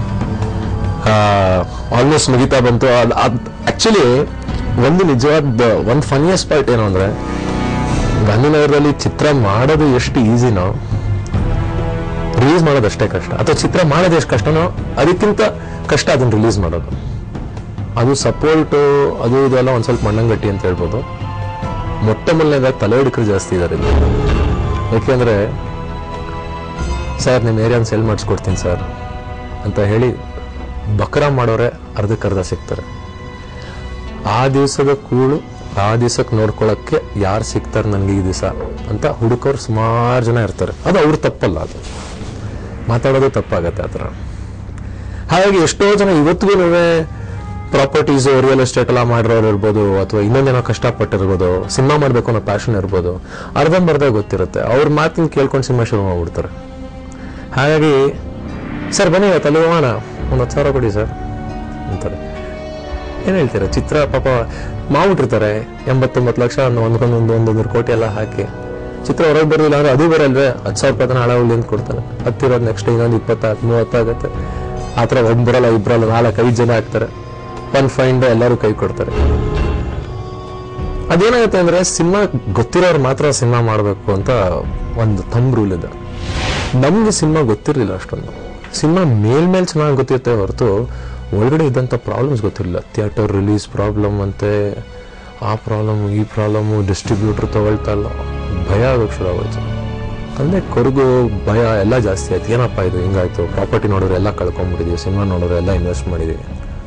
ಆಲ್ಮೋಸ್ಟ್ ಮುಗಿತಾ ಬಂತು ಅದು ಆ್ಯಕ್ಚುಲಿ ಒಂದು ನಿಜವಾದ ಒಂದು ಫನಿಯಸ್ಟ್ ಪಾರ್ಟ್ ಏನು ಅಂದರೆ ಗಾಂಧಿನಗರದಲ್ಲಿ ಚಿತ್ರ ಮಾಡೋದು ಎಷ್ಟು ಈಸಿನೋ ರಿಲೀಸ್ ಮಾಡೋದು ಅಷ್ಟೇ ಕಷ್ಟ ಅಥವಾ ಚಿತ್ರ ಮಾಡೋದು ಎಷ್ಟು ಕಷ್ಟನೋ ಅದಕ್ಕಿಂತ ಕಷ್ಟ ಅದನ್ನ ರಿಲೀಸ್ ಮಾಡೋದು ಅದು ಸಪೋರ್ಟು ಅದು ಇದೆಲ್ಲ ಒಂದು ಸ್ವಲ್ಪ ಮಣ್ಣಂಗಟ್ಟಿ ಅಂತ ಹೇಳ್ಬೋದು ಮೊಟ್ಟ ಮೊದಲನೇದಾಗಿ ತಲೆ ಹುಡುಕರು ಜಾಸ್ತಿ ಇದ್ದಾರೆ ಇಲ್ಲಿ ಯಾಕೆಂದರೆ ಸರ್ ನಿಮ್ಮ ಏರಿಯಾನ ಸೆಲ್ ಮಾಡಿಸ್ಕೊಡ್ತೀನಿ ಸರ್ ಅಂತ ಹೇಳಿ ಬಕ್ರ ಮಾಡೋರೆ ಅರ್ಧಕ್ಕರ್ಧ ಸಿಗ್ತಾರೆ ಆ ದಿವಸದ ಕೂಳು ಆ ದಿವಸಕ್ಕೆ ನೋಡ್ಕೊಳಕ್ಕೆ ಯಾರು ಸಿಗ್ತಾರೆ ನನಗೆ ಈ ದಿವಸ ಅಂತ ಹುಡುಕೋರು ಸುಮಾರು ಜನ ಇರ್ತಾರೆ ಅದು ಅವ್ರ ತಪ್ಪಲ್ಲ ಅದು ಮಾತಾಡೋದು ತಪ್ಪಾಗತ್ತೆ ಆ ಥರ ಹಾಗಾಗಿ ಎಷ್ಟೋ ಜನ ಇವತ್ತಿಗೂ ಪ್ರಾಪರ್ಟೀಸು ರಿಯಲ್ ಎಸ್ಟೇಟ್ ಎಲ್ಲ ಮಾಡಿರೋರು ಇರ್ಬೋದು ಅಥವಾ ಇನ್ನೊಂದೇನೋ ಕಷ್ಟಪಟ್ಟಿರ್ಬೋದು ಸಿನಿಮಾ ಮಾಡಬೇಕು ಅನ್ನೋ ಪ್ಯಾಷನ್ ಇರ್ಬೋದು ಅರ್ಧಂಬರ್ಧ ಗೊತ್ತಿರುತ್ತೆ ಅವ್ರ ಮಾತಿನ ಕೇಳ್ಕೊಂಡು ಸಿನಿಮಾ ಶುರು ಮಾಡ್ಬಿಡ್ತಾರೆ ಹಾಗಾಗಿ ಸರ್ ಬನ್ನಿ ಇವತ್ತು ಅಲ್ಲಿ ಹೋಗೋಣ ಒಂದು ಹತ್ತು ಸಾವಿರ ಕೊಡಿ ಸರ್ ಅಂತಾರೆ ಏನು ಹೇಳ್ತೀರಾ ಚಿತ್ರ ಪಾಪ ಮಾಡ್ಬಿಟ್ಟಿರ್ತಾರೆ ಎಂಬತ್ತೊಂಬತ್ತು ಲಕ್ಷ ಒಂದು ಒಂದೊಂದೊಂದು ಒಂದೊಂದು ಕೋಟಿ ಎಲ್ಲ ಹಾಕಿ ಚಿತ್ರ ಹೊರಗೆ ಬರಲಿಲ್ಲ ಅಂದ್ರೆ ಅದು ಬರಲ್ವೇ ಹತ್ತು ಸಾವಿರ ರೂಪಾಯಿ ಹಣ ಉಳ್ಳಿ ಅಂತ ಕೊಡ್ತಾನೆ ಹತ್ತಿರೋದು ನೆಕ್ಸ್ಟ್ ಇನ್ನೊಂದು ಇಪ್ಪತ್ತಾರು ಮೂವತ್ತಾಗುತ್ತೆ ಆ ಥರ ಒಂದು ಬರಲ್ಲ ಇಬ್ಬರಲ್ಲ ನಾಲ್ಕು ಐದು ಜನ ಆಗ್ತಾರೆ ಒನ್ ಫೈಂಡ್ ಎಲ್ಲರೂ ಕೈ ಕೊಡ್ತಾರೆ ಅದೇನಾಗುತ್ತೆ ಅಂದ್ರೆ ಸಿನಿಮಾ ಗೊತ್ತಿರೋರು ಮಾತ್ರ ಸಿನಿಮಾ ಮಾಡಬೇಕು ಅಂತ ಒಂದು ಥಂಬ್ ರೂಲ್ ಇದೆ ನಮ್ಗೆ ಸಿನಿಮಾ ಗೊತ್ತಿರಲಿಲ್ಲ ಅಷ್ಟೊಂದು ಸಿನಿಮಾ ಮೇಲ್ಮೇಲ್ ಚೆನ್ನಾಗಿ ಗೊತ್ತಿರುತ್ತೆ ಹೊರತು ಒಳಗಡೆ ಇದ್ದಂಥ ಪ್ರಾಬ್ಲಮ್ಸ್ ಗೊತ್ತಿರಲಿಲ್ಲ ಥಿಯೇಟರ್ ರಿಲೀಸ್ ಪ್ರಾಬ್ಲಮ್ ಅಂತೆ ಆ ಪ್ರಾಬ್ಲಮ್ ಈ ಪ್ರಾಬ್ಲಮ್ಮು ಡಿಸ್ಟ್ರಿಬ್ಯೂಟ್ರ್ ತಗೊಳ್ತಾ ಇಲ್ಲ ಭಯ ಆಗೋಕ್ಕೆ ಶುರು ಆಗೋಯ್ತು ತಂದೆ ಕೊರಗು ಭಯ ಎಲ್ಲ ಜಾಸ್ತಿ ಆಯ್ತು ಏನಪ್ಪ ಇದು ಹಿಂಗಾಯ್ತು ಪ್ರಾಪರ್ಟಿ ನೋಡಿದ್ರೆ ಎಲ್ಲ ಕಳ್ಕೊಂಡ್ಬಿಟ್ಟಿದೀವಿ ಸಿನಿಮಾ ನೋಡಿದ್ರೆ ಎಲ್ಲ ಇನ್ವೆಸ್ಟ್ ಮಾಡಿದೀವಿ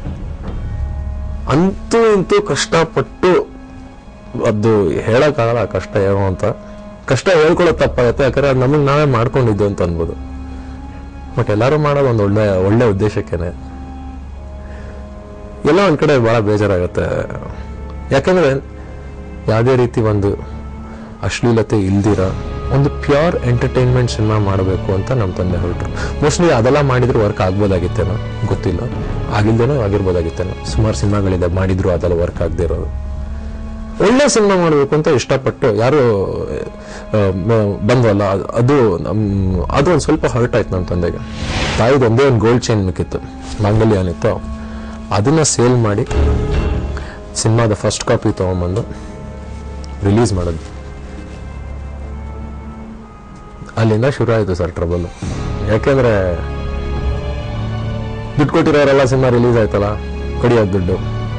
ಅಂತೂ ಇಂತೂ ಕಷ್ಟಪಟ್ಟು ಅದು ಹೇಳಕ್ಕಾಗಲ್ಲ ಆ ಕಷ್ಟ ಏನು ಅಂತ ಕಷ್ಟ ಹೇಳ್ಕೊಳ್ಳೋದು ತಪ್ಪಾಗತ್ತೆ ಯಾಕಂದ್ರೆ ಅದು ನಮಗೆ ನಾವೇ ಮಾಡ್ಕೊಂಡಿದ್ದು ಅಂತ ಅನ್ಬೋದು ಬಟ್ ಎಲ್ಲರೂ ಮಾಡೋದು ಒಂದು ಒಳ್ಳೆ ಒಳ್ಳೆ ಉದ್ದೇಶಕ್ಕೇನೆ ಎಲ್ಲ ಒಂದ್ ಕಡೆ ಬಹಳ ಬೇಜಾರಾಗತ್ತೆ ಯಾಕಂದ್ರೆ ಯಾವುದೇ ರೀತಿ ಒಂದು ಅಶ್ಲೀಲತೆ ಇಲ್ದಿರ ಒಂದು ಪ್ಯೂರ್ ಎಂಟರ್ಟೈನ್ಮೆಂಟ್ ಸಿನಿಮಾ ಮಾಡಬೇಕು ಅಂತ ನಮ್ಮ ತಂದೆ ಹೊರಟರು ಮೋಸ್ಟ್ಲಿ ಅದೆಲ್ಲ ಮಾಡಿದ್ರು ವರ್ಕ್ ಆಗ್ಬೋದಾಗಿತ್ತೇನೋ ಗೊತ್ತಿಲ್ಲ ಆಗಿಲ್ದೇನೋ ಆಗಿರ್ಬೋದಾಗಿತ್ತೇನೋ ಸುಮಾರು ಸಿನಿಮಾಗಳಿದೆ ಮಾಡಿದ್ರು ಅದೆಲ್ಲ ವರ್ಕ್ ಆಗದೆ ಇರೋದು ಒಳ್ಳೆ ಸಿನಿಮಾ ಮಾಡಬೇಕು ಅಂತ ಇಷ್ಟಪಟ್ಟು ಯಾರು ಆ, ಮ- ಬಂದ್ವಲ್ಲ ಅದ್- ಅದು ನಮ್- ಅದು ಒಂದು ಸ್ವಲ್ಪ ಹರ್ಟ್ ಆಯ್ತು ನಮ್ಮ ತಂದೆಗೆ ತಾಯಿದು ಒಂದೇ ಒಂದು ಗೋಲ್ಡ್ ಚೈನ್ ಮಿಕ್ಕಿತ್ತು ಮಾಂಗಲ್ಯ ಏನಿತ್ತು ಅದನ್ನ ಸೇಲ್ ಮಾಡಿ ಸಿನಿಮಾದ ಫಸ್ಟ್ ಕಾಪಿ ತೊಗೊಂಬಂದು ರಿಲೀಸ್ ಮಾಡೋದು ಅಲ್ಲಿಂದ ಶುರು ಆಯಿತು ಸರ್ ಟ್ರಬಲ್ ಯಾಕೆಂದ್ರೆ ದುಡ್ಡು ಕೊಟ್ಟಿರೋರೆಲ್ಲ ಸಿನಿಮಾ ರಿಲೀಸ್ ಆಯ್ತಲ್ಲ ಕೊಡಿಯೋದು ದುಡ್ಡು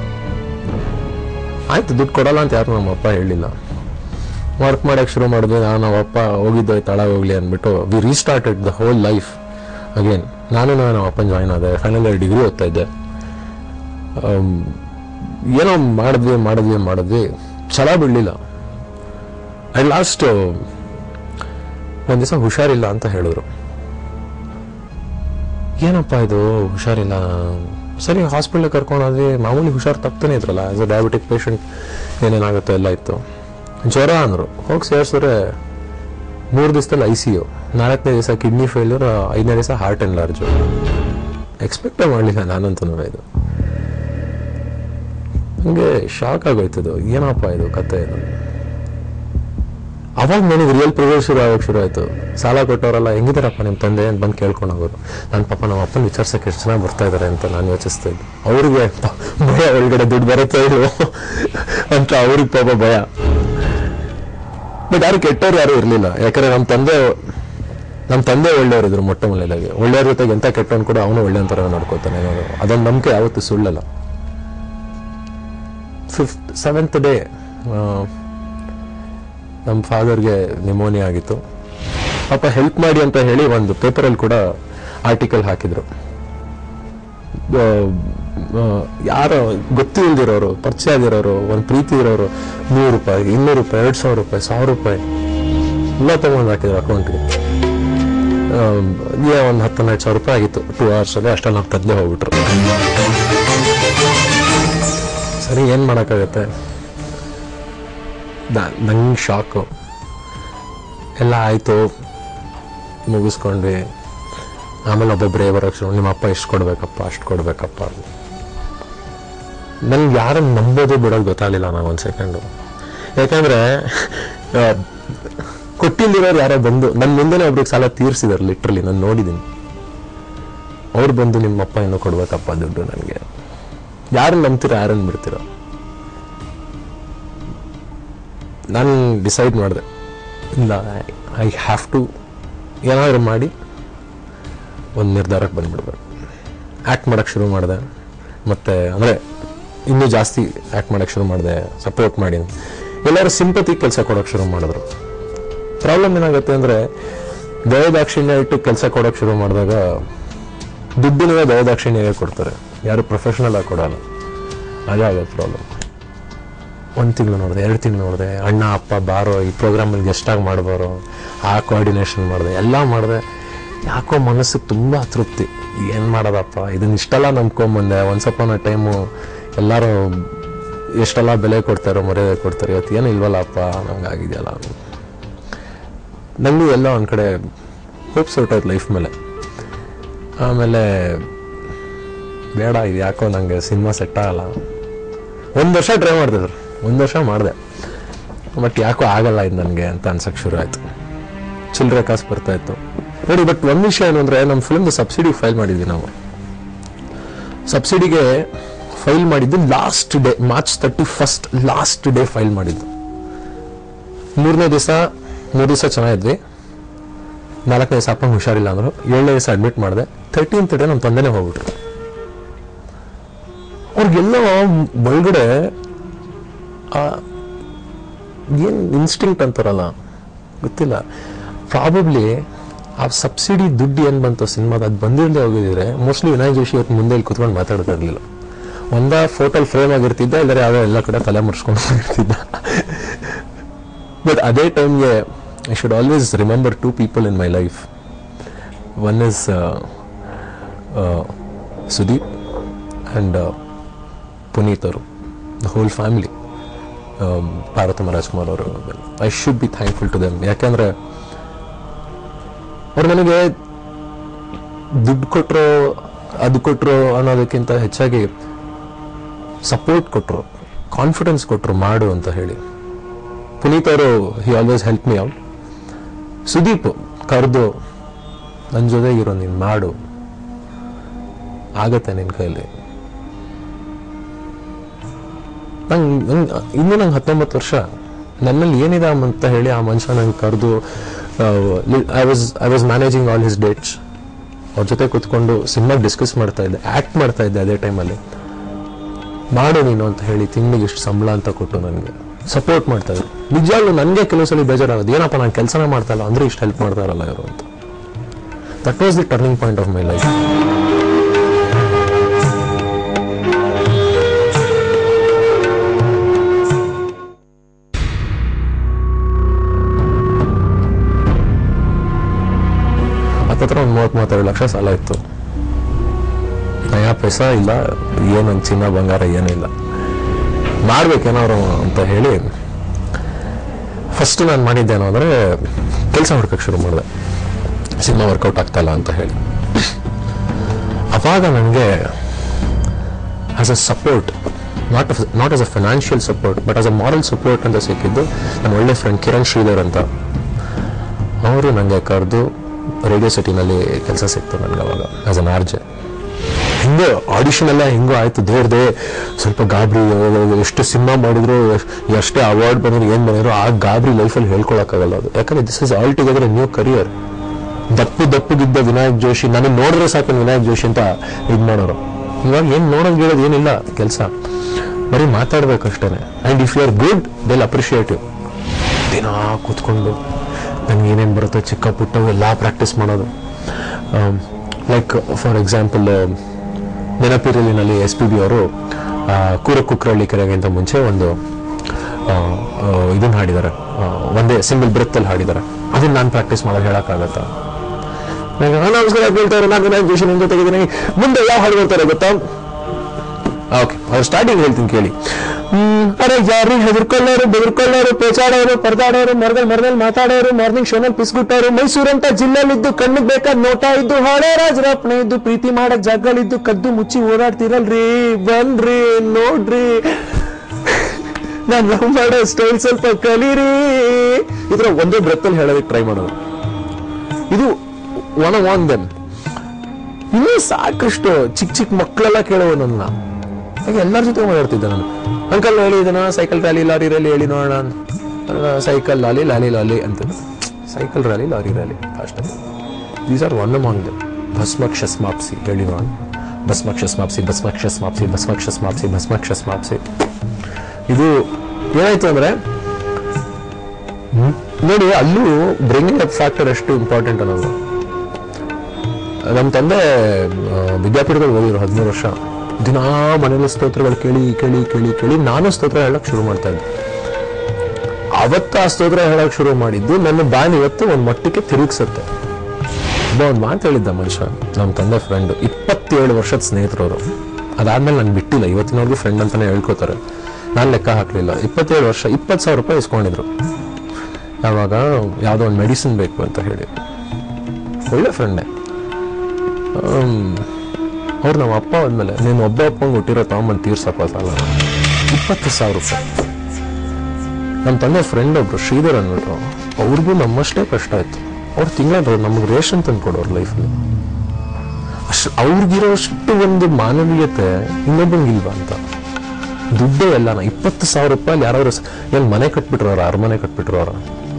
ಆಯ್ತು ದುಡ್ಡು ಕೊಡಲ್ಲ ಅಂತ ಯಾರು ನಮ್ಮ ಅಪ್ಪ ಹೇಳಿಲ್ಲ ವರ್ಕ್ ಮಾಡಕ್ಕೆ ಶುರು ಮಾಡಿದ್ವಿ ನಾನು ನಮ್ಮ ಅಪ್ಪ ಹೋಗಿದ್ದು ತಳ ಹೋಗ್ಲಿ ಅಂದ್ಬಿಟ್ಟು we restarted the whole life again ನಾನು ನಮ್ಮ ಅಪ್ಪನ ಜಾಯ್ನ್ ಆದೆ ಫೈನಲ್ ಇಯರ್ ಡಿಗ್ರಿ ಓದ್ತಾ ಇದ್ದೆ ಆಮ್, ಏನೋ ಮಾಡಿದ್ವಿ ಮಾಡಿದ್ವಿ ಮಾಡಿದ್ವಿ ಛಲ ಬಿಡಲಿಲ್ಲ ಐ ಲಾಸ್ಟ್ ಒಂದು ದಿವಸ ಹುಷಾರಿಲ್ಲ ಅಂತ ಹೇಳಿದ್ರು ಏನಪ್ಪ ಇದು ಹುಷಾರಿಲ್ಲ ಸರಿ ಹಾಸ್ಪಿಟ್ಲಿಗೆ ಕರ್ಕೊಂಡೋದ್ವಿ ಮಾಮೂಲಿ ಹುಷಾರು ತಪ್ತಾನೆ ಇದ್ರಲ್ಲ ಆಸ್ ಅ ಡಯಾಬಿಟಿಕ್ ಪೇಷಂಟ್ ಏನೇನಾಗುತ್ತೋ ಎಲ್ಲ ಇತ್ತು ಜ್ವರ ಅಂದರು ಹೋಗಿ ಸೇರಿಸಿದ್ರೆ ಮೂರು ದಿವಸದಲ್ಲಿ ಐ ಸಿ ಯು ನಾಲ್ಕನೇ ದಿವಸ ಕಿಡ್ನಿ ಫೇಲ್ಯೂರ್ ಐದನೇ ದಿವಸ ಹಾರ್ಟ್ ಆ್ಯಂಡ್ ಲಾರ್ಜು ಎಕ್ಸ್ಪೆಕ್ಟೇ ಮಾಡಲಿಲ್ಲ ನಾನಂತೂ ಇದು ಹಂಗೆ ಶಾಕ್ ಆಗೋಯ್ತದು ಏನಪ್ಪ ಇದು ಕತೆ ಇದು ಅವಾಗ ನನಗೆ ರಿಯಲ್ ಪ್ರೆಷರ್ ಶುರು ಆಗೋಕೆ ಶುರು ಆಯ್ತು ಸಾಲ ಕೊಟ್ಟವರೆಲ್ಲ ಹೆಂಗಿದಾರಪ್ಪ ನಿಮ್ಮ ತಂದೆ ಅಂತ ಬಂದು ಕೇಳ್ಕೊಂಡು ಹೋಗೋರು ನನ್ನ ಪಾಪ ನಮ್ಮ ಅಪ್ಪನ ವಿಚಾರಿಸಕ್ಕೆ ಎಷ್ಟು ಚೆನ್ನಾಗಿ ಬರ್ತಾ ಇದ್ದಾರೆ ಅಂತ ನಾನು ಯೋಚಿಸ್ತಾ ಇದ್ದೆ ಅವ್ರಿಗೆ ಪ- ಭಯ ಒಳಗಡೆ ದುಡ್ಡು ಬರುತ್ತೆ ಇಲ್ವೋ ಅಂತ ಅವ್ರಿಗೆ ಪಾಪ ಭಯ ಬಟ್ ಯಾರು ಕೆಟ್ಟವ್ರು ಯಾರು ಇರಲಿಲ್ಲ ಯಾಕಂದ್ರೆ ನಮ್ಮ ತಂದೆ ನಮ್ಮ ತಂದೆ ಒಳ್ಳೆಯವರಿದ್ರು ಮೊಟ್ಟ ಮೊದಲಾಗಿ ಒಳ್ಳೆಯವ್ರ ಜೊತೆಗೆ ಎಂತ ಕೆಟ್ಟವನು ಕೂಡ ಅವನು ಒಳ್ಳೆಯ ಥರ ನೋಡ್ಕೋತಾನೆ ಅನ್ನೋದು ಅದೊಂದು ನಂಬಿಕೆ ಯಾವತ್ತೂ ಸುಳ್ಳಲ್ಲ ಫಿಫ್ತ್ ಸೆವೆಂತ್ ಡೇ ನಮ್ಮ ಫಾದರ್ಗೆ ನಿಮೋನಿಯಾ ಆಗಿತ್ತು ಪಾಪ ಹೆಲ್ಪ್ ಮಾಡಿ ಅಂತ ಹೇಳಿ ಒಂದು ಪೇಪರಲ್ಲಿ ಕೂಡ ಆರ್ಟಿಕಲ್ ಹಾಕಿದ್ರು ಆ, ಆ, ಯಾರೋ ಗೊತ್ತಿಲ್ದಿರೋರು ಪರಿಚಯ ಆಗಿರೋರು ಒಂದು ಪ್ರೀತಿ ಇರೋರು ನೂರು ರೂಪಾಯಿ ಇನ್ನೂರು ರೂಪಾಯಿ ಎರಡು ಸಾವಿರ ರೂಪಾಯಿ ಸಾವಿರ ರೂಪಾಯಿ ಎಲ್ಲ ತಗೊಂಡು ಹಾಕಿದ್ರು ಅಕೌಂಟ್ಗೆ ಒಂದು ಹತ್ತು ಹನ್ನೆರಡು ಸಾವಿರ ರೂಪಾಯಿ ಆಗಿತ್ತು ಟೂ ಅವರ್ಸಲ್ಲಿ ಅಷ್ಟೆಲ್ಲ ನಾವು ತದ್ದೇ ಹೋಗ್ಬಿಟ್ರು ಸರಿ ಏನು ಮಾಡೋಕ್ಕಾಗತ್ತೆ ನಂಗೆ ಶಾಕು ಎಲ್ಲ ಆಯಿತು ಮುಗಿಸ್ಕೊಂಡ್ವಿ ಆಮೇಲೆ ಒಬ್ಬೊಬ್ಬರೇ ಬರೋಕ್ಕೆ ಶುರು ನಿಮ್ಮ ಅಪ್ಪ ಎಷ್ಟು ಕೊಡ್ಬೇಕಪ್ಪ ಅಷ್ಟು ಕೊಡ್ಬೇಕಪ್ಪ ನನ್ಗೆ ಯಾರನ್ನು ನಂಬೋದು ಬಿಡೋದು ಗೊತ್ತಾಗಲಿಲ್ಲ ನಾನು ಒಂದು ಸೆಕೆಂಡು ಯಾಕಂದ್ರೆ ಆ, ಕೊಟ್ಟಿಲ್ದಿರೋರು ಯಾರೋ ಬಂದು ನನ್ನ ಮುಂದೆನೇ ಒಬ್ರಿಗೆ ಸಾಲ ತೀರ್ಸಿದಾರೆ ಲಿಟ್ರಲಿ ನಾನು ನೋಡಿದ್ದೀನಿ ಅವ್ರು ಬಂದು ನಿಮ್ಮ ಅಪ್ಪ ಇನ್ನೂ ಕೊಡ್ಬೇಕಪ್ಪ ದುಡ್ಡು ನನಗೆ ಯಾರನ್ನ ನಂಬ್ತೀರ ಯಾರನ್ನ ಬಿಡ್ತೀರ ನಾನು ಡಿಸೈಡ್ ಮಾಡಿದೆ ಇಲ್ಲ ಐ ಹ್ಯಾವ್ ಟು ಏನಾದರೂ ಮಾಡಿ ಒಂದು ನಿರ್ಧಾರಕ್ಕೆ ಬಂದ್ಬಿಡ್ಬೇಕು ಆ್ಯಕ್ಟ್ ಮಾಡೋಕ್ಕೆ ಶುರು ಮಾಡಿದೆ ಮತ್ತು ಅಂದರೆ ಇನ್ನೂ ಜಾಸ್ತಿ ಆ್ಯಕ್ಟ್ ಮಾಡೋಕ್ಕೆ ಶುರು ಮಾಡಿದೆ ಸಪೋರ್ಟ್ ಮಾಡಿ ಎಲ್ಲರೂ ಸಿಂಪತಿ ಕೆಲಸ ಕೊಡೋಕ್ಕೆ ಶುರು ಮಾಡಿದ್ರು ಪ್ರಾಬ್ಲಮ್ ಏನಾಗುತ್ತೆ ಅಂದರೆ ದಯದಾಕ್ಷಿಣ್ಯ ಇಟ್ಟು ಕೆಲಸ ಕೊಡೋಕ್ಕೆ ಶುರು ಮಾಡಿದಾಗ ದುಡ್ಡಿನ ದಯದಾಕ್ಷಿಣ್ಯ ಕೊಡ್ತಾರೆ ಯಾರು ಪ್ರೊಫೆಷನಲ್ ಆಗಿ ಕೊಡಲ್ಲ ಅದೇ ಆಗೋದು ಪ್ರಾಬ್ಲಮ್ ಒಂದು ತಿಂಗಳು ನೋಡಿದೆ ಎರಡು ತಿಂಗಳು ನೋಡಿದೆ ಅಣ್ಣ ಅಪ್ಪ ಬಾರೋ ಈ ಪ್ರೋಗ್ರಾಮಲ್ಲಿ ಗೆಸ್ಟಾಗಿ ಮಾಡಬಾರೋ ಆ ಕೋಆರ್ಡಿನೇಷನ್ ಮಾಡಿದೆ ಎಲ್ಲ ಮಾಡಿದೆ ಯಾಕೋ ಮನಸ್ಸಿಗೆ ತುಂಬ ತೃಪ್ತಿ ಏನು ಮಾಡೋದಪ್ಪ ಇದನ್ನ ಇಷ್ಟೆಲ್ಲ ನಂಬ್ಕೊಂಬಂದೆ ಒನ್ಸಪ್ಪನ ಟೈಮು ಎಲ್ಲರೂ ಎಷ್ಟೆಲ್ಲ ಬೆಲೆ ಕೊಡ್ತಾರೋ ಮರ್ಯಾದೆ ಕೊಡ್ತಾರೆ ಇವತ್ತು ಏನು ಇಲ್ವಲ್ಲಪ್ಪ ನಂಗೆ ಆಗಿದೆಯಲ್ಲ ನನಗೂ ಎಲ್ಲ ಒಂದು ಕಡೆ ಹೋಪ್ಸ್ ಹೊರಟೋಯ್ತು ಲೈಫ್ ಮೇಲೆ ಆಮೇಲೆ ಬೇಡ ಇದು ಯಾಕೋ ನನಗೆ ಸಿನಿಮಾ ಸೆಟ್ ಆಗಲ್ಲ ಒಂದು ವರ್ಷ ಟ್ರೈ ಮಾಡಿದೆ ಸರ್ ಒಂದು ವರ್ಷ ಮಾಡಿದೆ ಬಟ್ ಯಾಕೋ ಆಗಲ್ಲ ಇದು ನನಗೆ ಅಂತ ಅನ್ಸಕ್ಕೆ ಶುರು ಆಯಿತು ಚಿಲ್ಲರೆ ಕಾಸು ಬರ್ತಾ ಇತ್ತು ನೋಡಿ ಬಟ್ ಒಂದು ವಿಷಯ ಏನು ಅಂದರೆ ನಮ್ಮ ಫಿಲ್ಮ್ದು ಸಬ್ಸಿಡಿ ಫೈಲ್ ಮಾಡಿದ್ವಿ ನಾವು ಸಬ್ಸಿಡಿಗೆ ಫೈಲ್ ಮಾಡಿದ್ದು last day March thirty first last day file ಮಾಡಿದ್ದು ಮೂರನೇ ದಿವಸ ಮೂರು ದಿವಸ ಚೆನ್ನಾಗಿದ್ವಿ ನಾಲ್ಕನೇ ದಿವಸ ಅಪ್ಪ ಹುಷಾರಿಲ್ಲ ಅಂದರು ಏಳನೇ ದಿವಸ ಅಡ್ಮಿಟ್ ಮಾಡಿದೆ ತರ್ಟೀನ್ತ್ ಡೇ ನಮ್ಮ ತಂದೆನೇ ಹೋಗ್ಬಿಟ್ರು ಅವ್ರಿಗೆಲ್ಲ ಒಳಗಡೆ ಏನು ಇನ್ಸ್ಟಿಂಕ್ಟ್ ಅಂತಾರಲ್ಲ ಗೊತ್ತಿಲ್ಲ ಪ್ರಾಬಬ್ಲಿ ಆ ಸಬ್ಸಿಡಿ ದುಡ್ಡು ಏನು ಬಂತು ಸಿನಿಮಾದ ಅದು ಬಂದಿರಲಿ ಹೋಗಿದ್ರೆ ಮೋಸ್ಟ್ಲಿ ವಿನಾಯಕ್ ಜೋಶಿ ಇವತ್ತು ಮುಂದೆ ಇಲ್ಲಿ ಕುತ್ಕೊಂಡು ಮಾತಾಡ್ತಾ ಇರಲಿಲ್ಲ ಒಂದ ಫೋಟೋಲ್ ಫ್ರೇಮ್ ಆಗಿರ್ತಿದ್ದ ಇಲ್ಲರೆ ಯಾವುದೋ ಎಲ್ಲ ಕಡೆ ತಲೆ ಮುರ್ಸ್ಕೊಂಡು ಇರ್ತಿದ್ದ ಬಟ್ ಅದೇ ಟೈಮ್ಗೆ I should always remember two people in my life one is Sudeep and Puneeth ಅವರು the whole family Parvathamma Rajkumar ಅವರು I should be thankful to them ಯಾಕೆಂದ್ರೆ ಅವ್ರು ನನಗೆ ದುಡ್ಡು ಕೊಟ್ಟರು ಅದು ಕೊಟ್ಟರು ಅನ್ನೋದಕ್ಕಿಂತ ಹೆಚ್ಚಾಗಿ ಸಪೋರ್ಟ್ ಕೊಟ್ಟರು ಕಾನ್ಫಿಡೆನ್ಸ್ ಕೊಟ್ಟರು ಮಾಡು ಅಂತ ಹೇಳಿ ಪುನೀತ್ ಅವರು he always help me out Sudeep ಕರೆದು ನನ್ನ ಜೊತೆಗಿರೋ ನೀನು ಮಾಡು ಆಗತ್ತೆ ನಿನ್ನ ಕೈಲಿ ನಂಗೆ ನಂಗೆ ಇನ್ನೂ ನಂಗೆ ಹತ್ತೊಂಬತ್ತು ವರ್ಷ ನನ್ನಲ್ಲಿ ಏನಿದೆ ಅಂತ ಹೇಳಿ ಆ ಮನುಷ್ಯ ನಂಗೆ ಕರೆದು I was I was managing all his dates ಅವ್ರ ಜೊತೆ ಕೂತ್ಕೊಂಡು ಸಿನಿಮಾ ಡಿಸ್ಕಸ್ ಮಾಡ್ತಾ ಇದ್ದೆ ಆ್ಯಕ್ಟ್ ಮಾಡ್ತಾ ಇದ್ದೆ ಅದೇ ಟೈಮಲ್ಲಿ ಮಾಡು ನೀನು ಅಂತ ಹೇಳಿ ತಿಂಗಳಿಗೆ ಇಷ್ಟು ಸಂಬಳ ಅಂತ ಕೊಟ್ಟು ನನಗೆ ಸಪೋರ್ಟ್ ಮಾಡ್ತಾ ಇದ್ರು ನಿಜವಾಗ್ಲೂ ನನಗೆ ಕೆಲವು ಸಲ ಬೇಜಾರಾಗೋದು ಏನಪ್ಪ ನಾನು ಕೆಲಸನೇ ಮಾಡ್ತಾ ಇಲ್ಲ ಅಂದರೆ ಇಷ್ಟು ಹೆಲ್ಪ್ ಮಾಡ್ತಾರಲ್ಲ ಇವರು ಅಂತ that was the turning point of my life ಹತ್ತತ್ರ ಒಂದು ಮೂವತ್ತು ಮೂವತ್ತೆರಡು ಲಕ್ಷ ಸಾಲ ಇತ್ತು ನಯಾ ಪೈಸಾ ಇಲ್ಲ ಏನೊಂದು ಚಿನ್ನ ಬಂಗಾರ ಏನಿಲ್ಲ ಮಾಡ್ಬೇಕೇನಾದ್ರು ಅಂತ ಹೇಳಿ ಫಸ್ಟ್ ನಾನು ಮಾಡಿದ್ದೇನು ಅಂದರೆ ಕೆಲಸ ಹುಡ್ಕಕ್ಕೆ ಶುರು ಮಾಡಿದೆ ಸಿನಿಮಾ ವರ್ಕೌಟ್ ಆಗ್ತಾ ಇಲ್ಲ ಅಂತ ಹೇಳಿ ಅವಾಗ ನನಗೆ as a support not not as a financial support but as a moral support ಅಂತ ಸಿಕ್ಕಿದ್ದು ನನ್ನ ಒಳ್ಳೆ ಫ್ರೆಂಡ್ ಕಿರಣ್ ಶ್ರೀಧರ್ ಅಂತ ಅವರು ನನಗೆ ಕರೆದು ರೇಡಿಯೋ ಸಿಟಿನಲ್ಲಿ ಕೆಲಸ ಸಿಕ್ತು ನನಗೆ ಅವಾಗ ಆಸ್ ಅನ್ ಆರ್ಜೆ ಹಿಂಗೆ ಆಡಿಷನ್ ಎಲ್ಲ ಹಿಂಗೂ ಆಯ್ತು ದೇವ್ರದೇ ಸ್ವಲ್ಪ ಗಾಬರಿ ಎಷ್ಟು ಸಿನಿಮಾ ಮಾಡಿದ್ರು ಎಷ್ಟ್- ಎಷ್ಟೇ ಅವಾರ್ಡ್ ಬಂದ್ರು ಏನು ಬಂದ್ರು ಆ ಗಾಬರಿ ಲೈಫಲ್ಲಿ ಹೇಳ್ಕೊಳಕ್ಕಾಗಲ್ಲ ಅದು ಯಾಕಂದ್ರೆ this is altogether new career ದಪ್ಪು ದಪ್ಪಗಿದ್ದ ವಿನಾಯಕ್ ಜೋಶಿ ನನಗೆ ನೋಡಿದ್ರೆ ಸಾಕು ವಿನಾಯಕ್ ಜೋಶಿ ಅಂತ ಇದು ಮಾಡೋರು ಇವಾಗ ಏನು ನೋಡೋದು ಹೇಳೋದು ಏನಿಲ್ಲ ಕೆಲಸ ಬರೀ ಮಾತಾಡ್ಬೇಕಷ್ಟೇ and if you are good they'll appreciate you ದಿನ ಕೂತ್ಕೊಂಡು ನನಗೆ ಏನೇನು ಬರುತ್ತೋ ಚಿಕ್ಕ ಪುಟ್ಟ ಎಲ್ಲ ಪ್ರಾಕ್ಟೀಸ್ ಮಾಡೋದು ಲೈಕ್ ಫಾರ್ ಎಕ್ಸಾಂಪಲ್ ನೆನಪಿರಲಿನಲ್ಲಿ ಎಸ್ ಪಿ ಬಿ ಅವರು ಕೂರ ಕುಕ್ರಳ್ಳಿ ಕೆರೆಗಿಂತ ಮುಂಚೆ ಒಂದು ಇದನ್ನು ಹಾಡಿದ್ದಾರೆ ಆ, ಒಂದೇ ಸಿಂಗಲ್ ಬ್ರೆತ್ತಲ್ಲಿ ಹಾಡಿದ್ದಾರೆ ಅದನ್ನ ನಾನು ಪ್ರಾಕ್ಟೀಸ್ ಮಾಡೋದು ಹೇಳೋಕ್ಕಾಗತ್ತಾ ನನಗೆ "ಆ, ನಮಸ್ಕಾರ ಕೇಳ್ತಾರೆ ನಾನು ವಿನಾಯಕ್ ಜೋಶಿ ನಿಮ್ಮ ಜೊತೆಗಿದ್ದೀನಿ ಮುಂದೆ ಯಾವ ಹಾಡು ಬರ್ತಾರೆ ಗೊತ್ತಾ ಓಕೆ ಅವ್ರು ಸ್ಟಾರ್ಟಿಂಗ್ ಹೇಳ್ತೀನಿ ಕೇಳಿ ಹ್ಮ್ ಅರೆ ಯಾರಿಗೆ ಹೆದರ್ಕೊಳ್ಳೋರು ಬೆದರ್ಕೊಳ್ಳೋರು ಪೇಚಾಡೋರು ಪರದಾಡೋರು ಮರದಲ್ಲಿ ಮರದಲ್ಲಿ ಮಾತಾಡೋರು ಮಾರ್ನಿಂಗ್ ಶೋನಲ್ಲಿ ಪಿಸ್ಗುಟ್ಟೋರು ಮೈಸೂರಂತ ಜಿಲ್ಲೆಲಿದ್ದು ಕಣ್ಣಿಗೆ ಬೇಕಾದ ನೋಟ ಇದ್ದು ಹಳೆ ರಾಜರಪ್ಪಣೆ ಇದ್ದು ಪ್ರೀತಿ ಮಾಡಕ್ ಜಾಗಗಳಿದ್ದು ಕದ್ದು ಮುಚ್ಚಿ ಓಡಾಡ್ತಿರಲ್ರಿ ಬನ್ರಿ ನೋಡ್ರಿ ನಾನ್ ಲವ್ ಮಾಡೋ ಸ್ಟೈಲ್ ಸ್ವಲ್ಪ ಕಲೀರಿ ಇದ್ರ ಒಂದೇ ಬ್ರೆತ್ತಲ್ಲಿ ಹೇಳೋದಕ್ಕೆ ಟ್ರೈ ಮಾಡೋದು ಇದು ಒನ್ ಆನ್ ದೆಮ್ ಇನ್ನೂ ಸಾಕಷ್ಟು ಚಿಕ್ಕ ಚಿಕ್ಕ ಮಕ್ಕಳೆಲ್ಲ ಕೇಳುವ ನನ್ನ ಹಾಗೆ ಎಲ್ಲರ ಜೊತೆ ಮಾತಾಡ್ತಿದ್ದೆ ನಾನು ಅಂಕಲ್ ಹೇಳಿ ಇದನ್ನ ಸೈಕಲ್ ರ್ಯಾಲಿ ಲಾರಿ ರ್ಯಾಲಿ ಹೇಳಿ ನೋಡೋಣ ಅಂತ ಸೈಕಲ್ ಲಾಲಿ ಲಾಲಿ ಲಾಲಿ ಅಂತ ಸೈಕಲ್ ರ್ಯಾಲಿ ಲಾರಿ ರ್ಯಾಲಿ ಅಷ್ಟೇ these are one among them ಭಸ್ಮಕ್ಷ ಸ್ಮಾಪ್ಸಿ ಹೇಳಿ ನೋಡೋಣ ಭಸ್ಮಕ್ಷ ಸ್ಮಾಪ್ಸಿ ಭಸ್ಮಕ್ಷ ಸ್ಮಾಪ್ಸಿ ಭಸ್ಮಕ್ಷ ಸ್ಮಾಪ್ಸಿ ಭಸ್ಮಕ್ಷ ಸ್ಮಾಪ್ಸಿ ಇದು ಏನಾಯ್ತು ಅಂದ್ರೆ ಹ್ಮ್, ನೋಡಿ ಅಲ್ಲೂ ಬ್ರಿಂಗಿಂಗ್ ಅಪ್ ಫ್ಯಾಕ್ಟರ್ ಎಷ್ಟು ಇಂಪಾರ್ಟೆಂಟ್ ಅನ್ನೋದು ನಮ್ಮ ತಂದೆ ಆ, ವಿದ್ಯಾಪೀಠದಲ್ಲಿ ಓದಿದ್ರು ಹದಿಮೂರು ವರ್ಷ ದಿನಾ ಮನೇಲಿ ಸ್ತೋತ್ರಗಳು ಕೇಳಿ ಕೇಳಿ ಕೇಳಿ ಕೇಳಿ ನಾನು ಸ್ತೋತ್ರ ಹೇಳಕ್ ಶುರು ಮಾಡ್ತಾ ಇದ್ದೆ ಅವತ್ತು ಆ ಸ್ತೋತ್ರ ಹೇಳಕ್ ಶುರು ಮಾಡಿದ್ದು ನನ್ನ ಬ್ಯಾನ್ ಇವತ್ತು ಒಂದು ಮಟ್ಟಕ್ಕೆ ತಿರುಗಿಸುತ್ತೆ ಒಬ್ಬ ಒಂದು ಮಾತು ಹೇಳಿದ್ದ ಮನುಷ್ಯ ನಮ್ಮ ತಂದೆ ಫ್ರೆಂಡ್ ಇಪ್ಪತ್ತೇಳು ವರ್ಷದ ಸ್ನೇಹಿತರವರು ಅದಾದ್ಮೇಲೆ ನಾನು ಬಿಟ್ಟಿಲ್ಲ ಇವತ್ತಿನವರೆಗೂ ಫ್ರೆಂಡ್ ಅಂತಾನೆ ಹೇಳ್ಕೊತಾರೆ ನಾನು ಲೆಕ್ಕ ಹಾಕ್ಲಿಲ್ಲ ಇಪ್ಪತ್ತೇಳು ವರ್ಷ ಇಪ್ಪತ್ತು ಸಾವಿರ ರೂಪಾಯಿ ಇಸ್ಕೊಂಡಿದ್ರು ಯಾವಾಗ ಯಾವುದೋ ಒಂದು ಮೆಡಿಸಿನ್ ಬೇಕು ಅಂತ ಹೇಳಿ ಒಳ್ಳೆ ಫ್ರೆಂಡೇ ಅವ್ರು ನಮ್ಮ ಅಪ್ಪ ಆದ್ಮೇಲೆ ನೀನು ಒಬ್ಬ ಅಪ್ಪಂಗೆ ಹುಟ್ಟಿರೋ ತಗೊಂಬಂದು ತೀರ್ಸಪ್ಪ ಸಾಲ ಇಪ್ಪತ್ತು ಸಾವಿರ ರೂಪಾಯಿ ನಮ್ಮ ತಂದೆ ಫ್ರೆಂಡ್ ಒಬ್ರು ಶ್ರೀಧರ್ ಅಂದ್ಬಿಟ್ಟು ಅವ್ರಿಗೂ ನಮ್ಮಷ್ಟೇ ಕಷ್ಟ ಆಯ್ತು ಅವ್ರು ತಿಂಗಳ ನಮಗೆ ರೇಷನ್ ತಂದು ಕೊಡೋರು ಲೈಫಲ್ಲಿ ಅಷ್ಟು ಅವ್ರಿಗಿರೋಷ್ಟು ಒಂದು ಮಾನವೀಯತೆ ಇನ್ನೊಬ್ಬಂಗಿಲ್ವಾ ಅಂತ ದುಡ್ಡೇ ಎಲ್ಲ ಇಪ್ಪತ್ತು ಸಾವಿರ ರೂಪಾಯಿ ಯಾರಾದ್ರು ಏನು ಮನೆ ಕಟ್ಬಿಟ್ರವ್ರ ಅರಮನೆ ಕಟ್ಬಿಟ್ರವ್ರ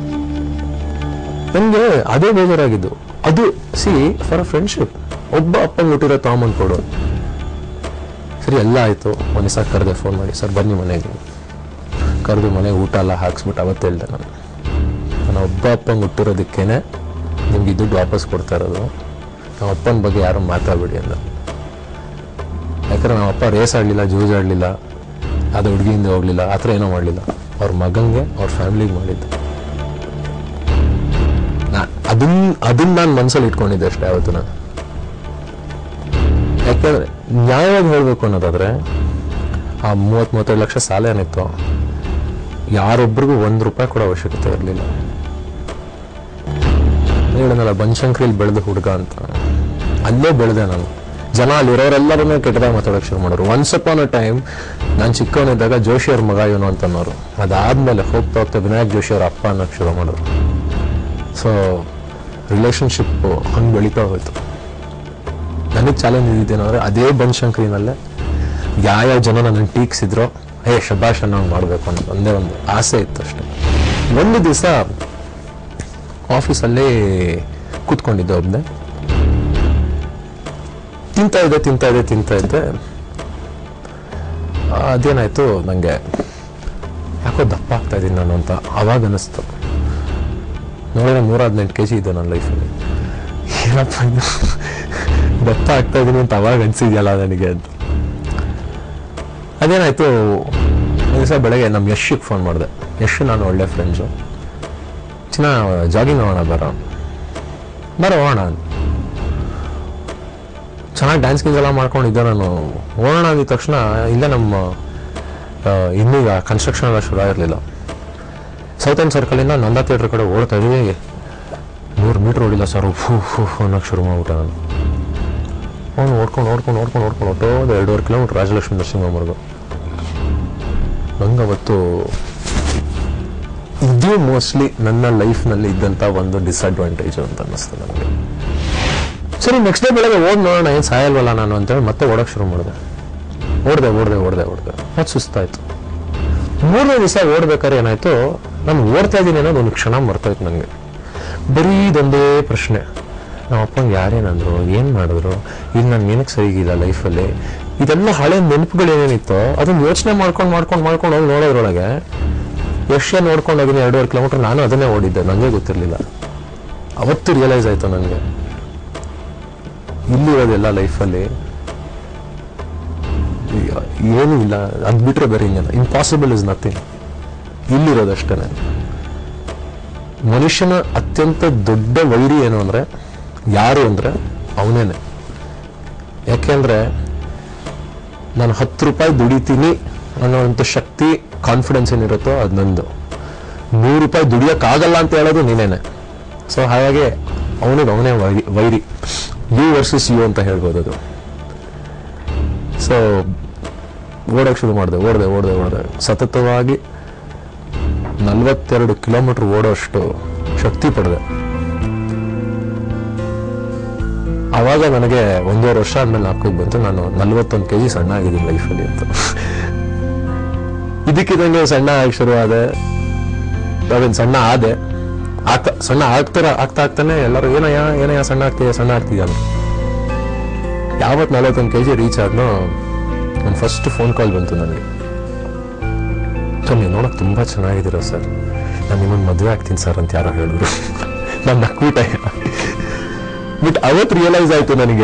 ನನಗೆ ಅದೇ ಬೇಜಾರಾಗಿದ್ದು ಅದು ಸಿ ಫಾರ್ ಅ ಫ್ರೆಂಡ್ಶಿಪ್ ಒಬ್ಬ ಅಪ್ಪಂಗೆ ಹುಟ್ಟಿರೋ ತಾಮನ್ ಕೊಡು ಸರಿ ಎಲ್ಲ ಆಯ್ತು ಒಂದು ದಿವಸ ಕರೆದೆ ಫೋನ್ ಮಾಡಿ ಸರ್ ಬನ್ನಿ ಮನೆಗೆ ಕರೆದು ಮನೆಗೆ ಊಟ ಎಲ್ಲ ಹಾಕ್ಸ್ಬಿಟ್ಟು ಅವತ್ತು ಹೇಳ್ದೆ ನಾನು ನಾನು ಒಬ್ಬ ಅಪ್ಪಂಗೆ ಹುಟ್ಟಿರೋದಕ್ಕೇನೆ ನಿಮ್ಗೆ ಈ ದುಡ್ಡು ವಾಪಸ್ ಕೊಡ್ತಾ ಇರೋದು ನಮ್ಮ ಅಪ್ಪನ ಬಗ್ಗೆ ಯಾರು ಮಾತಾಡಬೇಡಿ ಅಂದ ಯಾಕಂದ್ರೆ ನಮ್ಮ ಅಪ್ಪ ರೇಸ್ ಆಡಲಿಲ್ಲ ಜೂಜ್ ಆಡಲಿಲ್ಲ ಅದು ಹುಡುಗಿಯಿಂದ ಹೋಗ್ಲಿಲ್ಲ ಆ ಥರ ಏನೋ ಮಾಡಲಿಲ್ಲ ಅವ್ರ ಮಗಂಗೆ ಅವ್ರ ಫ್ಯಾಮಿಲಿಗೆ ಮಾಡಿದ್ದು ನಾ ಅದನ್ನ ಅದನ್ನ ನಾನು ಮನಸ್ಸಲ್ಲಿ ಇಟ್ಕೊಂಡಿದ್ದೆ ಅಷ್ಟೇ ಯಾವತ್ತು ನಾನು ಯಾಕಂದ್ರೆ ನ್ಯಾಯವಾಗಿ ಹೇಳ್ಬೇಕು ಅನ್ನೋದಾದ್ರೆ ಆ ಮೂವತ್ತ್ ಮೂವತ್ತೈದು ಲಕ್ಷ ಸಾಲ ಏನಿತ್ತು ಯಾರೊಬ್ರಿಗೂ ಒಂದು ರೂಪಾಯಿ ಕೊಡೋ ಅವಶ್ಯಕತೆ ಇರಲಿಲ್ಲ ಹೇಳಿದ್ನಲ್ಲ ಬನಶಂಕರಿಲಿ ಬೆಳೆದ ಹುಡುಗ ಅಂತ ಅಲ್ಲೇ ಬೆಳೆದೆ ನಾನು ಜನ ಅಲ್ಲಿರೋರೆಲ್ಲರನ್ನೂ ಕೆಟ್ಟದಾಗ ಮಾತಾಡೋಕೆ ಶುರು ಮಾಡೋರು ಒನ್ಸ್ ಅಪಾನ್ ಅ ಟೈಮ್ ನಾನು ಚಿಕ್ಕವನಿದ್ದಾಗ ಜೋಶಿ ಅವ್ರ ಮಗ ಇವನು ಅಂತ ಅನ್ನೋರು ಅದಾದ್ಮೇಲೆ ಹೋಗ್ತಾ ಹೋಗ್ತಾ ವಿನಾಯಕ್ ಜೋಶಿ ಅವ್ರ ಅಪ್ಪ ಅನ್ನೋಕೆ ಶುರು ಮಾಡೋರು ಸೊ ರಿಲೇಶನ್ಶಿಪ್ ಹಂಗೆ ಬೆಳೀತಾ ಹೋಯ್ತು ನನಗೆ ಚಾಲೆಂಜ್ ಇದ್ದಿದ್ದೇನಂದ್ರೆ ಅದೇ ಬನಶಂಕರಿನಲ್ಲೇ ಯಾವ್ಯಾವ ಜನ ನನ್ನ ಟೀಕ್ಸಿದ್ರೋ ಏ ಶಬಾಷ್ ಅನ್ನೋ ಮಾಡಬೇಕು ಅನ್ನೋದು ಒಂದೇ ಒಂದು ಆಸೆ ಇತ್ತು ಅಷ್ಟೇ ಒಂದು ದಿವಸ ಆಫೀಸಲ್ಲಿ ಕೂತ್ಕೊಂಡಿದ್ದೆ ಒಬ್ಬನೇ ತಿಂತಾ ಇದ್ದೆ ತಿಂತಾ ಇದ್ದೆ ತಿಂತಾ ಇದ್ದೆ ಆ, ಅದೇನಾಯ್ತು ನನಗೆ ಯಾಕೋ ದಪ್ಪ ಆಗ್ತಾ ಇದ್ದೀನಿ ನಾನು ಅಂತ ಅವಾಗ ಅನಿಸ್ತು ನೋಡಿದ್ರೆ ನೂರ ಹದಿನೆಂಟು ಕೆ ಜಿ ಇದೆ ನನ್ನ ಲೈಫಲ್ಲಿ ಏನಪ್ಪ ಇದು ದಪ್ಪ ಆಗ್ತಾ ಇದ್ದೀನಿ ಅಂತ ಅವಾಗ ಅನ್ಸಿದ್ಯಲ್ಲ ನನಗೆ ಅಂತ ಅದೇನಾಯ್ತು ಒಂದು ದಿವಸ ಬೆಳಗ್ಗೆ ನಮ್ಮ ಯಶ್ಗೆ ಫೋನ್ ಮಾಡಿದೆ ಯಶ್ ನಾನು ಒಳ್ಳೆ ಫ್ರೆಂಡ್ಸು ಚಿನ್ನ ಜಾಗಿಂಗ್ ಹೋಗೋಣ ಬರೋ ಬರೋ ಹೋಗೋಣ ಅಂತ ಚೆನ್ನಾಗಿ ಡ್ಯಾನ್ಸ್ ಗೀನ್ಸ್ ಎಲ್ಲ ಮಾಡ್ಕೊಂಡಿದ್ದೆ ನಾನು ಹೋಗೋಣ ಅಂದಿದ ತಕ್ಷಣ ಇಲ್ಲೇ ನಮ್ಮ ಆ, ಇನ್ನೀಗ ಕನ್ಸ್ಟ್ರಕ್ಷನ್ ಎಲ್ಲ ಶುರು ಆಗಿರಲಿಲ್ಲ ಸೌತ್ ಎಂಡ್ ಸರ್ಕಲಿಂದ ನಂದಾ ಥಿಯೇಟ್ರ್ ಕಡೆ ಓಡ್ತಾ ಇದ್ವಿ ನೂರು ಮೀಟ್ರ್ ಓಡಿಲ್ಲ ಸರ್ ಫೂ ಫೂ ಫೂ ಅನ್ನೋಕೆ ಶುರು ಮಾಡ್ಬಿಟ್ಟೆ ನಾನು ಅವ್ನು ಓಡ್ಕೊಂಡು ಓಡ್ಕೊಂಡು ಓಡ್ಕೊಂಡು ಓಡ್ಕೊಂಡು ಹೊಟ್ಟೋದು ಎರಡೂವರೆ ಕಿಲೋಮೀಟ್ರ್ ರಾಜಲಕ್ಷ್ಮಿ ನರ್ಸಿಂಗ್ ಹೋಮ್ವರೆಗೂ ನಂಗೆ ಅವತ್ತು ಇದು ಮೋಸ್ಟ್ಲಿ ನನ್ನ ಲೈಫ್ನಲ್ಲಿ ಇದ್ದಂಥ ಒಂದು ಡಿಸ್ಅಡ್ವಾಂಟೇಜ್ ಅಂತ ಅನ್ನಿಸ್ತು ನನಗೆ ಸರಿ ನೆಕ್ಸ್ಟ್ ಡೇ ಬೆಳಗ್ಗೆ ಓಡ್ ನೋಡೋಣ ಏನು ಸಾಯಲ್ವಲ್ಲ ನಾನು ಅಂತೇಳಿ ಮತ್ತೆ ಓಡೋಕೆ ಶುರು ಮಾಡಿದೆ ಓಡ್ದೆ ಓಡ್ದೆ ಓಡ್ದೆ ಓಡ್ದೆ ಅದು ಸುಸ್ತಾಯ್ತು ಮೂರನೇ ದಿವಸ ಓಡ್ಬೇಕಾದ್ರೆ ಏನಾಯ್ತು ನಾನು ಓಡ್ತಾ ಇದ್ದೀನಿ ಅನ್ನೋದು ಒಂದು ಕ್ಷಣ ಮರ್ತೋಯ್ತು ನನಗೆ ಬರೀ ಇದೊಂದೇ ಪ್ರಶ್ನೆ ನಮ್ಮ ಅಪ್ಪಂಗೆ ಯಾರೇನಂದ್ರು ಏನು ಮಾಡಿದ್ರು ಈಗ ನಾನು ಏನಕ್ಕೆ ಸರಿಗಿಲ್ಲ ಲೈಫಲ್ಲಿ ಇದೆಲ್ಲ ಹಳೆ ನೆನಪುಗಳು ಏನೇನಿತ್ತೋ ಅದನ್ನ ಯೋಚನೆ ಮಾಡ್ಕೊಂಡು ಮಾಡ್ಕೊಂಡು ಮಾಡ್ಕೊಂಡು ಹೋಗಿ ನೋಡೋದ್ರೊಳಗೆ ಎಷ್ಟು ನೋಡ್ಕೊಂಡು ಹೋಗಿನಿ ಎರಡೂವರೆ ಕಿಲೋಮೀಟರ್ ನಾನು ಅದನ್ನೇ ಓಡಿದ್ದೆ ನನಗೆ ಗೊತ್ತಿರಲಿಲ್ಲ ಅವತ್ತು ರಿಯಲೈಸ್ ಆಯ್ತು ನನಗೆ ಇಲ್ಲಿರೋದೆಲ್ಲ ಲೈಫಲ್ಲಿ ಏನೂ ಇಲ್ಲ ಅದು ಬಿಟ್ರೆ ಬೇರೆ ಇನ್ನೇನು ಇಂಪಾಸಿಬಲ್ ಇಸ್ ನಥಿಂಗ್ ಇಲ್ಲಿರೋದಷ್ಟೇ ಮನುಷ್ಯನ ಅತ್ಯಂತ ದೊಡ್ಡ ವೈರಿ ಏನು ಅಂದ್ರೆ ಯಾರು ಅಂದ್ರೆ ಅವನೇನೆ ಯಾಕೆಂದ್ರೆ ನಾನು ಹತ್ತು ರೂಪಾಯಿ ದುಡಿತೀನಿ ಅನ್ನೋಂಥ ಶಕ್ತಿ ಕಾನ್ಫಿಡೆನ್ಸ್ ಏನಿರುತ್ತೋ ಅದು ನಂದು ನೂರು ರೂಪಾಯಿ ದುಡಿಯೋಕ್ಕಾಗಲ್ಲ ಅಂತ ಹೇಳೋದು ನೀನೇನೆ ಸೊ ಹಾಗಾಗಿ ಅವನಿಗೆ ಅವನೇ ವೈರಿ ವೈರಿ ಯು ವರ್ಸಸ್ ಯು ಅಂತ ಹೇಳ್ಬೋದು ಅದು ಸೊ ಓಡೋಕೆ ಶುರು ಮಾಡಿದೆ ಓಡಿದೆ ಓಡಿದೆ ಓಡಿದೆ ಸತತವಾಗಿ ನಲವತ್ತೆರಡು ಕಿಲೋಮೀಟರ್ ಓಡೋಷ್ಟು ಶಕ್ತಿ ಪಡೆದೆ ಆವಾಗ ನನಗೆ ಒಂದೂವರೆ ವರ್ಷ ಆದ್ಮೇಲೆ ನಾಲ್ಕು ಬಂತು ನಾನು ನಲ್ವತ್ತೊಂದು ಕೆ ಜಿ ಸಣ್ಣ ಆಗಿದ್ದೀನಿ ಲೈಫಲ್ಲಿ ಅಂತ ಇದಕ್ಕಿದಂಗೆ ಸಣ್ಣ ಆಗಿ ಶುರು ಆದೆ ಅದೇನು ಸಣ್ಣ ಆದೆ ಆಗ್ತಾ ಸಣ್ಣ ಆಗ್ತಾರ ಆಗ್ತಾ ಆಗ್ತಾನೆ ಎಲ್ಲರೂ ಏನಯ್ಯ ಏನಯ್ಯ ಸಣ್ಣ ಆಗ್ತೀಯ ಸಣ್ಣ ಆಗ್ತೀಯ ಅಂತ ಯಾವತ್ತು ನಲವತ್ತೊಂದು ಕೆ ಜಿ ರೀಚ್ ಆದ್ನೋ ನನ್ನ ಫಸ್ಟ್ ಫೋನ್ ಕಾಲ್ ಬಂತು ನನಗೆ ಸರ್ ನೀವು ನೋಡಕ್ ತುಂಬಾ ಚೆನ್ನಾಗಿದ್ದೀರ ಸರ್ ನಾನು ನಿಮ್ಮನ್ನು ಮದುವೆ ಆಗ್ತೀನಿ ಸರ್ ಅಂತ ಯಾರೋ ಹೇಳಿದ್ರು ನಾನು ನಕ್ಬಿಟ್ಟೆ ಬಟ್ ಅವತ್ತು ರಿಯಲೈಸ್ ಆಯ್ತು ನನಗೆ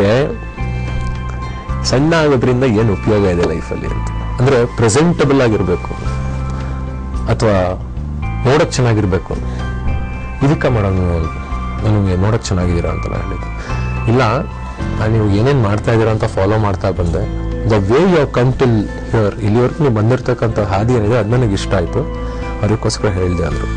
ಸಣ್ಣ ಆಗೋದ್ರಿಂದ ಏನು ಉಪಯೋಗ ಇದೆ ಲೈಫಲ್ಲಿ ಅಂತ ಅಂದ್ರೆ ಪ್ರೆಸೆಂಟಬಲ್ ಆಗಿರ್ಬೇಕು ಅಥವಾ ನೋಡಕ್ ಚೆನ್ನಾಗಿರ್ಬೇಕು ಇದಕ್ಕೆ ಮಾಡೋದು ನನಗೆ ನೋಡಕ್ ಚೆನ್ನಾಗಿದ್ದೀರಾ ಅಂತ ನಾನು ಹೇಳಿದ್ದು ಇಲ್ಲ ನಾನು ನೀವು ಏನೇನು ಮಾಡ್ತಾ ಇದ್ದೀರಾ ಅಂತ ಫಾಲೋ ಮಾಡ್ತಾ ಬಂದೆ the way you come till here ಇಲ್ಲಿವರೆಗೂ ನೀವು ಬಂದಿರತಕ್ಕಂಥ ಹಾದಿ ಏನಿದೆ ಅದು ನನಗೆ ಇಷ್ಟ ಆಯಿತು ಅದಕ್ಕೋಸ್ಕರ ಹೇಳಿದೆ ಅಂದರು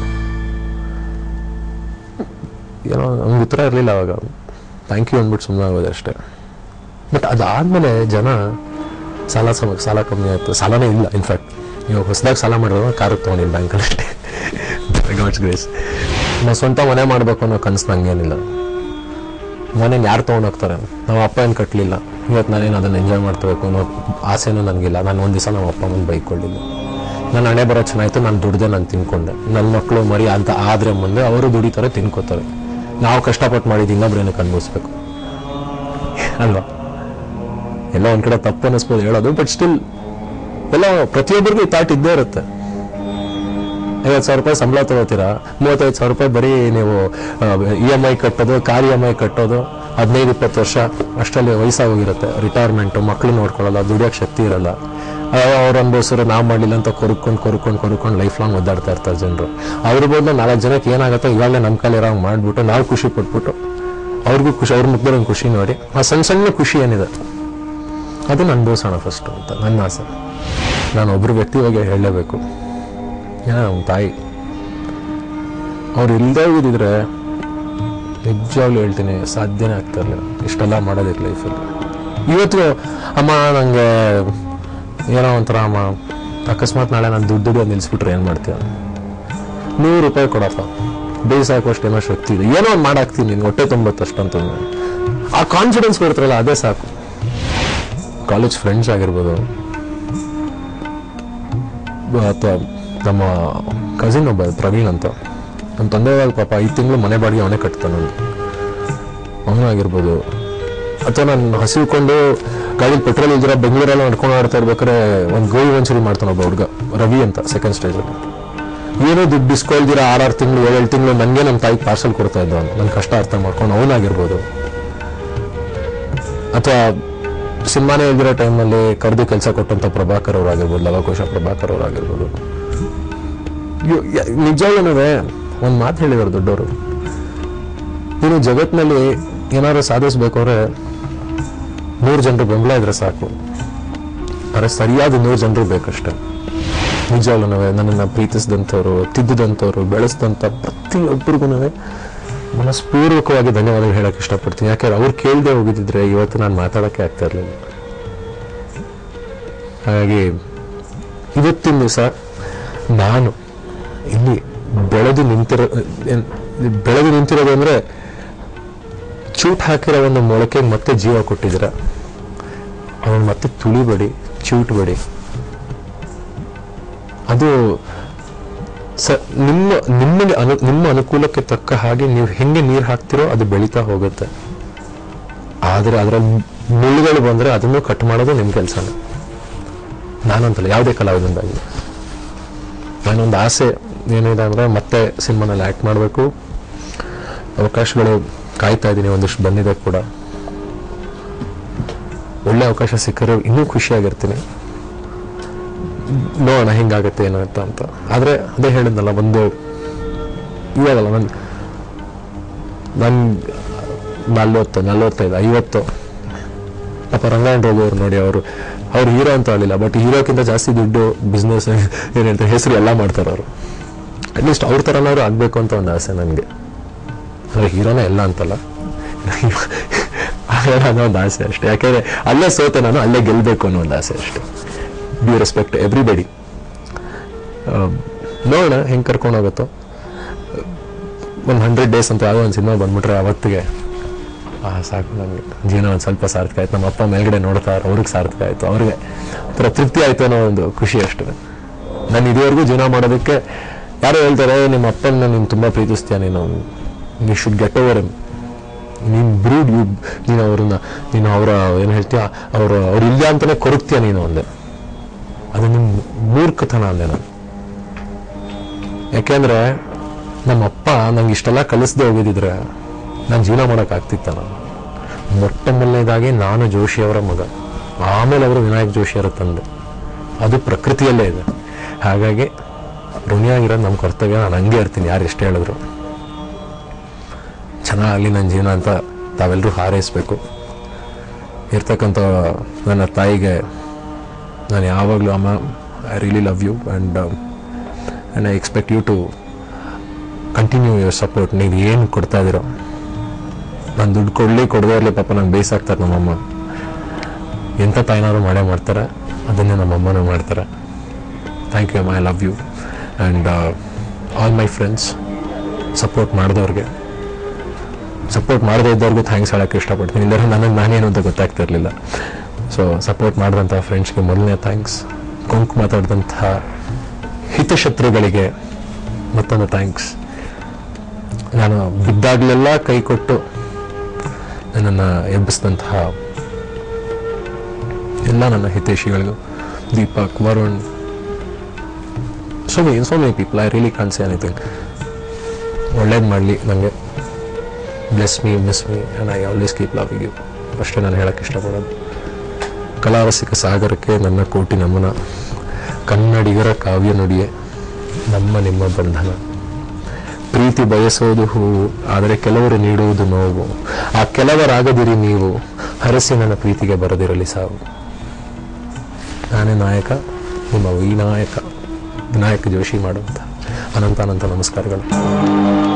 ಏನೋ ನಮ್ಗೆ ಉತ್ತರ ಇರಲಿಲ್ಲ ಅವಾಗ ಥ್ಯಾಂಕ್ ಯು ಅಂದ್ಬಿಟ್ಟು ಸುಮ್ಮನೆ ಆಗೋದೆ ಅಷ್ಟೇ ಬಟ್ ಅದಾದಮೇಲೆ ಜನ ಸಾಲ ಸಮ ಸಾಲ ಕಮ್ಮಿ ಆಯಿತು ಸಾಲನೇ ಇಲ್ಲ ಇನ್ಫ್ಯಾಕ್ಟ್ ಇವಾಗ ಹೊಸದಾಗಿ ಸಾಲ ಮಾಡಿರೋ ಕಾರು ತೊಗೊಂಡಿನಿ ಬ್ಯಾಂಕಲ್ಲಿ ಅಷ್ಟೇ ಗಾಡ್ಸ್ ಗ್ರೇಸ್ ನಾವು ಸ್ವಂತ ಮನೆ ಮಾಡಬೇಕು ಅನ್ನೋ ಕನಸು ನಂಗೇನಿಲ್ಲ ಮನೇನು ಯಾರು ತೊಗೊಂಡೋಗ್ತಾರೆ ನಮ್ಮ ಅಪ್ಪ ಏನು ಕಟ್ಟಲಿಲ್ಲ ಇವತ್ತು ನಾನೇನು ಅದನ್ನು ಎಂಜಾಯ್ ಮಾಡ್ತಬೇಕು ಅನ್ನೋ ಆಸೆನೂ ನನಗಿಲ್ಲ ನಾನು ಒಂದು ದಿವಸ ನಮ್ಮ ಅಪ್ಪ ಅಮ್ಮನ ಬೈಕೊಳ್ಳಿಲ್ಲ ನನ್ನ ಹಣೆ ಬರೋ ಚೆನ್ನಾಯ್ತು ನಾನು ದುಡ್ದೆ ನಾನು ತಿನ್ಕೊಂಡೆ ನನ್ನ ಮಕ್ಕಳು ಮರಿ ಅಂತ ಆದರೆ ಮುಂದೆ ಅವರು ದುಡಿತಾರೆ ತಿನ್ಕೋತಾರೆ ನಾವು ಕಷ್ಟಪಟ್ಟು ಮಾಡಿದ್ದು ಇನ್ನೊಬ್ರೇನಕ್ಕೆ ಅನ್ಭವಿಸ್ಬೇಕು ಅಲ್ವಾ ಎಲ್ಲ ಒಂದ್ ಕಡೆ ತಪ್ಪು ಅನ್ನಿಸ್ಬೋದು ಹೇಳೋದು ಬಟ್ ಸ್ಟಿಲ್ ಎಲ್ಲ ಪ್ರತಿಯೊಬ್ಬರಿಗೂ ಈ ಥಾಟ್ ಇದ್ದೇ ಇರುತ್ತೆ ಐವತ್ತು ಸಾವಿರ ರೂಪಾಯಿ ಸಂಬಳ ತಗೋತೀರಾ ಮೂವತ್ತೈದು ಸಾವಿರ ರೂಪಾಯಿ ಬರೀ ನೀವು ಇ ಎಮ್ ಐ ಕಟ್ಟೋದು ಕಾರ್ ಇ ಎಮ್ ಐ ಕಟ್ಟೋದು ಹದಿನೈದು ಇಪ್ಪತ್ತು ವರ್ಷ ಅಷ್ಟರಲ್ಲಿ ವಯಸ್ಸಾಗೋಗಿರುತ್ತೆ ರಿಟೈರ್ಮೆಂಟು ಮಕ್ಕಳು ನೋಡ್ಕೊಳ್ಳಲ್ಲ ದುಡಿಯೋಕೆ ಶಕ್ತಿ ಇರಲ್ಲ ಅವ್ರು ಅನ್ಭವಿಸಿದ್ರೆ ನಾವು ಮಾಡಲಿಲ್ಲ ಅಂತ ಕೊರ್ಕೊಂಡು ಕೊರ್ಕೊಂಡು ಕೊರ್ಕೊಂಡು ಲೈಫ್ ಲಾಂಗ್ ಒದ್ದಾಡ್ತಾ ಇರ್ತಾರೆ ಜನರು ಅವ್ರ ಬದಲು ನಾಲ್ಕು ಜನಕ್ಕೆ ಏನಾಗುತ್ತೆ ಇವಾಗಲೇ ನಮ್ಮ ಕಾಲ ಇರೋ ಮಾಡಿಬಿಟ್ಟು ನಾವು ಖುಷಿ ಪಟ್ಬಿಟ್ಟು ಅವ್ರಿಗೂ ಖುಷಿ ಅವ್ರ ಮುಖದಲ್ಲಿ ಒಂದು ಖುಷಿ ನೋಡಿ ಆ ಸಣ್ಣ ಸಣ್ಣ ಖುಷಿ ಏನಿದೆ ಅದನ್ನ ಅನುಭವಿಸೋಣ ಫಸ್ಟು ಅಂತ ನನ್ನ ಆಸೆ ನಾನು ಒಬ್ಬರು ವ್ಯಕ್ತಿ ಬಗ್ಗೆ ಹೇಳಲೇಬೇಕು ಏನೋ ನಮ್ಮ ತಾಯಿ ಅವ್ರು ಇಲ್ಲದೇ ಇದ್ದಿದ್ರೆ ನಿಜವಾಗ್ಲೂ ಹೇಳ್ತೀನಿ ಸಾಧ್ಯನೇ ಆಗ್ತಾ ಇರಲಿಲ್ಲ ಇಷ್ಟೆಲ್ಲ ಮಾಡೋದಿಲ್ಲ ಲೈಫಲ್ಲಿ ಇವತ್ತು ಅಮ್ಮ ನನಗೆ ಏನೋ ಒಂಥರ ಅಮ್ಮ ಅಕಸ್ಮಾತ್ ನಾಳೆ ನಾನು ದುಡ್ಡು ದುಡಿಯೋದು ನಿಲ್ಲಿಸ್ಬಿಟ್ರೆ ಏನು ಮಾಡ್ತೀಯ ನೂರು ರೂಪಾಯಿ ಕೊಡಪ್ಪ ಬೇಯಿಸಾಕೋಷ್ಟು ಏನೋ ಶಕ್ತಿ ಇದೆ ಏನೋ ಒಂದು ಮಾಡಾಕ್ತೀನಿ ನಿನ್ಗೆ ಹೊಟ್ಟೆ ತುಂಬತ್ತು ಅಷ್ಟಂತಂದ್ರೆ ಆ ಕಾನ್ಫಿಡೆನ್ಸ್ ಕೊಡ್ತಾರಲ್ಲ ಅದೇ ಸಾಕು ಕಾಲೇಜ್ ಫ್ರೆಂಡ್ಸ್ ಆಗಿರ್ಬೋದು ಅಥವಾ ನಮ್ಮ ಕಸಿನ್ ಒಬ್ಬ ಪ್ರವೀಣ್ ಅಂತ ನಮ್ಮ ತಂದೆಯಾಗ ಪಾಪ ಐದು ತಿಂಗಳು ಮನೆ ಬಾಡಿಗೆ ಅವನೇ ಕಟ್ತಾನೆ ಅವನು ಆಗಿರ್ಬೋದು ಅಥವಾ ನಾನು ಹಸಿವುಕೊಂಡು ಗಾಡಿಲಿ ಪೆಟ್ರೋಲ್ ಇಲ್ದಿರ ಬೆಂಗಳೂರೆಲ್ಲ ನಡ್ಕೊಂಡು ಆಡ್ತಾ ಇರ್ಬೇಕಾದ್ರೆ ಒಂದು ಗೋಳಿ ಒಂಚೂರಿ ಮಾಡ್ತಾನೆ ಒಬ್ಬ ಹುಡುಗ ರವಿ ಅಂತ ಸೆಕೆಂಡ್ ಸ್ಟೇಜಲ್ಲಿ ಏನೋ ದುಡ್ಡು ಬಿಸ್ಕೊಳ್ದಿರ ಆರಾರು ತಿಂಗಳು ಏಳೇಳು ತಿಂಗಳು ನನಗೆ ನಮ್ಮ ತಾಯಿಗೆ ಪಾರ್ಸಲ್ ಕೊಡ್ತಾ ಇದ್ದ ನನ್ನ ಕಷ್ಟ ಅರ್ಥ ಮಾಡ್ಕೊಂಡು ಅವನಾಗಿರ್ಬೋದು ಅಥವಾ ಸಿನಿಮಾನೇ ಇಲ್ದಿರೋ ಟೈಮಲ್ಲಿ ಕರೆದು ಕೆಲಸ ಕೊಟ್ಟಂತ ಪ್ರಭಾಕರ್ ಅವರಾಗಿರ್ಬೋದು ಲವಕೋಶ ಪ್ರಭಾಕರ್ ಅವರಾಗಿರ್ಬೋದು ನಿಜವಾಗ್ಲೂ ಒಂದು ಮಾತು ಹೇಳಿದಾರೆ ದೊಡ್ಡವರು ನೀನು ಜಗತ್ತಿನಲ್ಲಿ ಏನಾದ್ರು ಸಾಧಿಸ್ಬೇಕು ಅಂದ್ರೆ ನೂರು ಜನರು ಬೆಂಬಲ ಇದ್ರೆ ಸಾಕು ಆದರೆ ಸರಿಯಾದ ನೂರು ಜನರು ಬೇಕಷ್ಟೆ ನಿಜವಾಗ್ಲೂ ನನ್ನನ್ನು ಪ್ರೀತಿಸಿದಂಥವ್ರು ತಿದ್ದಿದಂಥವ್ರು ಬೆಳೆಸಿದಂಥ ಪ್ರತಿಯೊಬ್ಬರಿಗೂ ಮನಸ್ಪೂರ್ವಕವಾಗಿ ಧನ್ಯವಾದ ಹೇಳಕ್ ಇಷ್ಟಪಡ್ತೀನಿ ಯಾಕಂದ್ರೆ ಅವ್ರು ಕೇಳದೆ ಹೋಗಿದ್ದಿದ್ರೆ ಇವತ್ತು ನಾನು ಮಾತಾಡೋಕ್ಕೆ ಆಗ್ತಾ ಇರಲಿಲ್ಲ ಹಾಗಾಗಿ ಇವತ್ತಿನ ದಿವಸ ನಾನು ಇಲ್ಲಿ ಬೆಳೆದು ನಿಂತಿರೋ ಏನ್- ಬೆಳೆದು ನಿಂತಿರೋದು ಅಂದ್ರೆ ಚೂಟ್ ಹಾಕಿರೋ ಒಂದು ಮೊಳಕೆ ಮತ್ತೆ ಜೀವ ಕೊಟ್ಟಿದ್ದೀರ ಅವನು ಮತ್ತೆ ತುಳಿಬೇಡಿ ಚೂಟ್ಬೇಡಿ ಅದು ಸ ನಿಮ್ಮ ನಿಮಗೆ ಅನು ನಿಮ್ಮ ಅನುಕೂಲಕ್ಕೆ ತಕ್ಕ ಹಾಗೆ ನೀವು ಹೆಂಗೆ ನೀರು ಹಾಕ್ತಿರೋ ಅದು ಬೆಳೀತಾ ಹೋಗುತ್ತೆ ಆದರೆ ಅದರಲ್ಲಿ ಮುಳ್ಳುಗಳು ಬಂದರೆ ಅದನ್ನು ಕಟ್ ಮಾಡೋದು ನಿಮ್ಮ ಕೆಲಸನೇ ನಾನಂತಲ್ಲ ಯಾವುದೇ ಕಲಾವಿದಂದಾಗಿದೆ ನಾನೊಂದು ಆಸೆ ಏನಿದೆ ಅಂದರೆ ಮತ್ತೆ ಸಿನಿಮಾನಲ್ಲಿ ಆ್ಯಕ್ಟ್ ಮಾಡಬೇಕು ಅವಕಾಶಗಳು ಕಾಯ್ತಾ ಇದ್ದೀನಿ ಒಂದಿಷ್ಟು ಬಂದಿದೆ ಕೂಡ ಒಳ್ಳೆ ಅವಕಾಶ ಸಿಕ್ಕರೆ ಇನ್ನೂ ಖುಷಿಯಾಗಿರ್ತೀನಿ ನೋಡೋಣ ಹೆಂಗಾಗತ್ತೆ ಏನಾಗತ್ತ ಅಂತ ಆದರೆ ಅದೇ ಹೇಳಿದ್ನಲ್ಲ ಒಂದು ಇವಾಗಲ್ಲ ನನ್ನ ನನ್ನ ನಲ್ವತ್ತು ನಲ್ವತ್ತೈದು ಐವತ್ತು ಪಾಪ ರಂಗಾಯಣ ರೋಗು ಅವ್ರು ನೋಡಿ ಅವರು ಅವ್ರು ಹೀರೋ ಅಂತ ಹೇಳಿಲ್ಲ ಬಟ್ ಹೀರೋಕ್ಕಿಂತ ಜಾಸ್ತಿ ದುಡ್ಡು ಬಿಸ್ನೆಸ್ ಏನು ಹೇಳ್ತಾರೆ ಹೆಸರು ಎಲ್ಲ ಮಾಡ್ತಾರೆ ಅವರು ಅಟ್ಲೀಸ್ಟ್ ಅವ್ರ ಥರನಾದ್ರು ಆಗಬೇಕು ಅಂತ ಒಂದು ಆಸೆ ನನಗೆ ಅಂದರೆ ಹೀರೋನೇ ಎಲ್ಲ ಅಂತಲ್ಲ ಆಗಲ್ಲ ಅನ್ನೋ ಒಂದು ಆಸೆ ಅಷ್ಟೇ ಯಾಕೆಂದರೆ ಅಲ್ಲೇ ಸೋತೆ ನಾನು ಅಲ್ಲೇ ಗೆಲ್ಲಬೇಕು ಅನ್ನೋ ಒಂದು ಆಸೆ ಅಷ್ಟೇ ಡ್ಯೂ ರೆಸ್ಪೆಕ್ಟ್ ಎವ್ರಿಬಡಿ ನೋಡೋಣ ಹೆಂಗೆ ಕರ್ಕೊಂಡು ಹೋಗುತ್ತೋ ಒಂದು ಹಂಡ್ರೆಡ್ ಡೇಸ್ ಅಂತ ಯಾವುದೋ ಒಂದು ಸಿನಿಮಾ ಬಂದ್ಬಿಟ್ರೆ ಅವತ್ತಿಗೆ ಆ ಸಾಕು ನನಗೆ ಜೀವನ ಒಂದು ಸ್ವಲ್ಪ ಸಾರ್ಥಕ ಆಯ್ತು ನಮ್ಮ ಅಪ್ಪ ಮೇಲ್ಗಡೆ ನೋಡ್ತಾರೆ ಅವ್ರಿಗೆ ಸಾರ್ಥಕ ಆಯಿತು ಅವ್ರಿಗೆ ಒಂಥರ ತೃಪ್ತಿ ಆಯಿತು ಅನ್ನೋ ಒಂದು ಖುಷಿ ಅಷ್ಟೇ ನಾನು ಇದುವರೆಗೂ ಜೀವನ ಮಾಡೋದಕ್ಕೆ ಯಾರೋ ಹೇಳ್ತಾರೆ ನಿಮ್ಮ ಅಪ್ಪನ ನೀನು ತುಂಬ ಪ್ರೀತಿಸ್ತೀಯ ನೀನು ನೀ ಶುಡ್ ಗೆಟ್ ಓವರ್ ನೀನು ಬ್ರೂಡ್ ಯು ನೀನು ಅವ್ರನ್ನ ನೀನು ಅವರ ಏನು ಹೇಳ್ತೀಯ ಅವರು ಅವ್ರು ಇಲ್ಲ ಅಂತಲೇ ಕೊರಗ್ತೀಯ ನೀನು ಅಂದೆ ಅದು ನಿಮ್ಮ ಮೂರ್ಖತನ ಅಂದೆ ನಾನು ಯಾಕೆಂದ್ರೆ ನಮ್ಮ ಅಪ್ಪ ನಂಗೆ ಇಷ್ಟೆಲ್ಲ ಕಲಿಸದೆ ಹೋಗಿದ್ರೆ ನಾನು ಜೀವನ ಮಾಡೋಕೆ ಆಗ್ತಿತ್ತ ನಾನು ಮೊಟ್ಟ ಮೊದಲನೇದಾಗಿ ನಾನು ಜೋಶಿಯವರ ಮಗ ಆಮೇಲೆ ಅವರು ವಿನಾಯಕ್ ಜೋಶಿಯವರ ತಂದೆ ಅದು ಪ್ರಕೃತಿಯಲ್ಲೇ ಇದೆ ಹಾಗಾಗಿ ಋಣಿಯಾಗಿರೋದು ನಮ್ಮ ಕರ್ತವ್ಯ ನಾನು ಹಂಗೆ ಇರ್ತೀನಿ ಯಾರು ಎಷ್ಟು ಹೇಳಿದ್ರು ಚೆನ್ನಾಗಲಿ ನನ್ನ ಜೀವನ ಅಂತ ತಾವೆಲ್ಲರೂ ಹಾರೈಸಬೇಕು ಇರ್ತಕ್ಕಂಥ ನನ್ನ ತಾಯಿಗೆ ನಾನು ಯಾವಾಗಲೂ ಅಮ್ಮ I really love you and and I expect you to continue your support ನೀವು ಏನು ಕೊಡ್ತಾ ಇದ್ದೀರೋ ನಾನು ದುಡ್ಡು ಕೊಡಲಿ ಕೊಡದೇ ಇರಲಿ ಪಾಪ ನಂಗೆ ಬೇಯಿಸಾಕ್ತಾರೆ ನಮ್ಮಮ್ಮ ಎಂಥ ತಾಯಿನಾದ್ರು ಮಾಡೇ ಮಾಡ್ತಾರೆ ಅದನ್ನೇ ನಮ್ಮಮ್ಮನೂ ಮಾಡ್ತಾರೆ ಥ್ಯಾಂಕ್ ಯು ಅಮ್ಮ I love you and all my friends support ಮಾಡಿದವ್ರಿಗೆ ಸಪೋರ್ಟ್ ಮಾಡದೇ ಇದ್ದವ್ರಿಗೂ ಥ್ಯಾಂಕ್ಸ್ ಹೇಳೋಕ್ಕೆ ಇಷ್ಟಪಡ್ತೀನಿ ಇಲ್ಲದ್ರೆ ನನಗೆ ನಾನೇನು ಅಂತ ಗೊತ್ತಾಗ್ತಾ ಇರಲಿಲ್ಲ ಸೊ ಸಪೋರ್ಟ್ ಮಾಡಿದಂಥ ಫ್ರೆಂಡ್ಸ್ಗೆ ಮೊದಲನೇ ಥ್ಯಾಂಕ್ಸ್ ಕೊಂಕು ಮಾತಾಡಿದಂತಹ ಹಿತಶತ್ರುಗಳಿಗೆ ಮತ್ತೊಂದು ಥ್ಯಾಂಕ್ಸ್ ನಾನು ಬಿದ್ದಾಗಲೆಲ್ಲ ಕೈ ಕೊಟ್ಟು ನನ್ನನ್ನು ಎಬ್ಬಿಸಿದಂತಹ ಎಲ್ಲ ನನ್ನ ಹಿತೈಷಿಗಳಿಗೂ Deepak Varun so many so many people I really can't say anything ಒಳ್ಳೇದು ಮಾಡಲಿ ನನಗೆ bless me miss me and I always keep loving you ಅಷ್ಟೇ ನಾನು ಹೇಳೋಕ್ಕೆ ಇಷ್ಟಪಡೋದು ಕಲಾರಸಿಕ ಸಾಗರಕ್ಕೆ ನನ್ನ ಕೋಟಿ ನಮನ ಕನ್ನಡಿಗರ ಕಾವ್ಯ ನುಡಿಯೇ ನಮ್ಮ ನಿಮ್ಮ ಬಂಧನ ಪ್ರೀತಿ ಬಯಸೋದು ಹೂವು ಆದರೆ ಕೆಲವರು ನೀಡುವುದು ನೋವು ಆ ಕೆಲವರಾಗದಿರಿ ನೀವು ಹರಸಿ ನನ್ನ ಪ್ರೀತಿಗೆ ಬರದಿರಲಿ ಸಾವು ನಾನೇ ನಾಯಕ ನಿಮ್ಮ ವಿನಾಯಕ ವಿನಾಯಕ ಜೋಶಿ ಮಾಡುವಂಥ ಅನಂತ ಅನಂತ ನಮಸ್ಕಾರಗಳು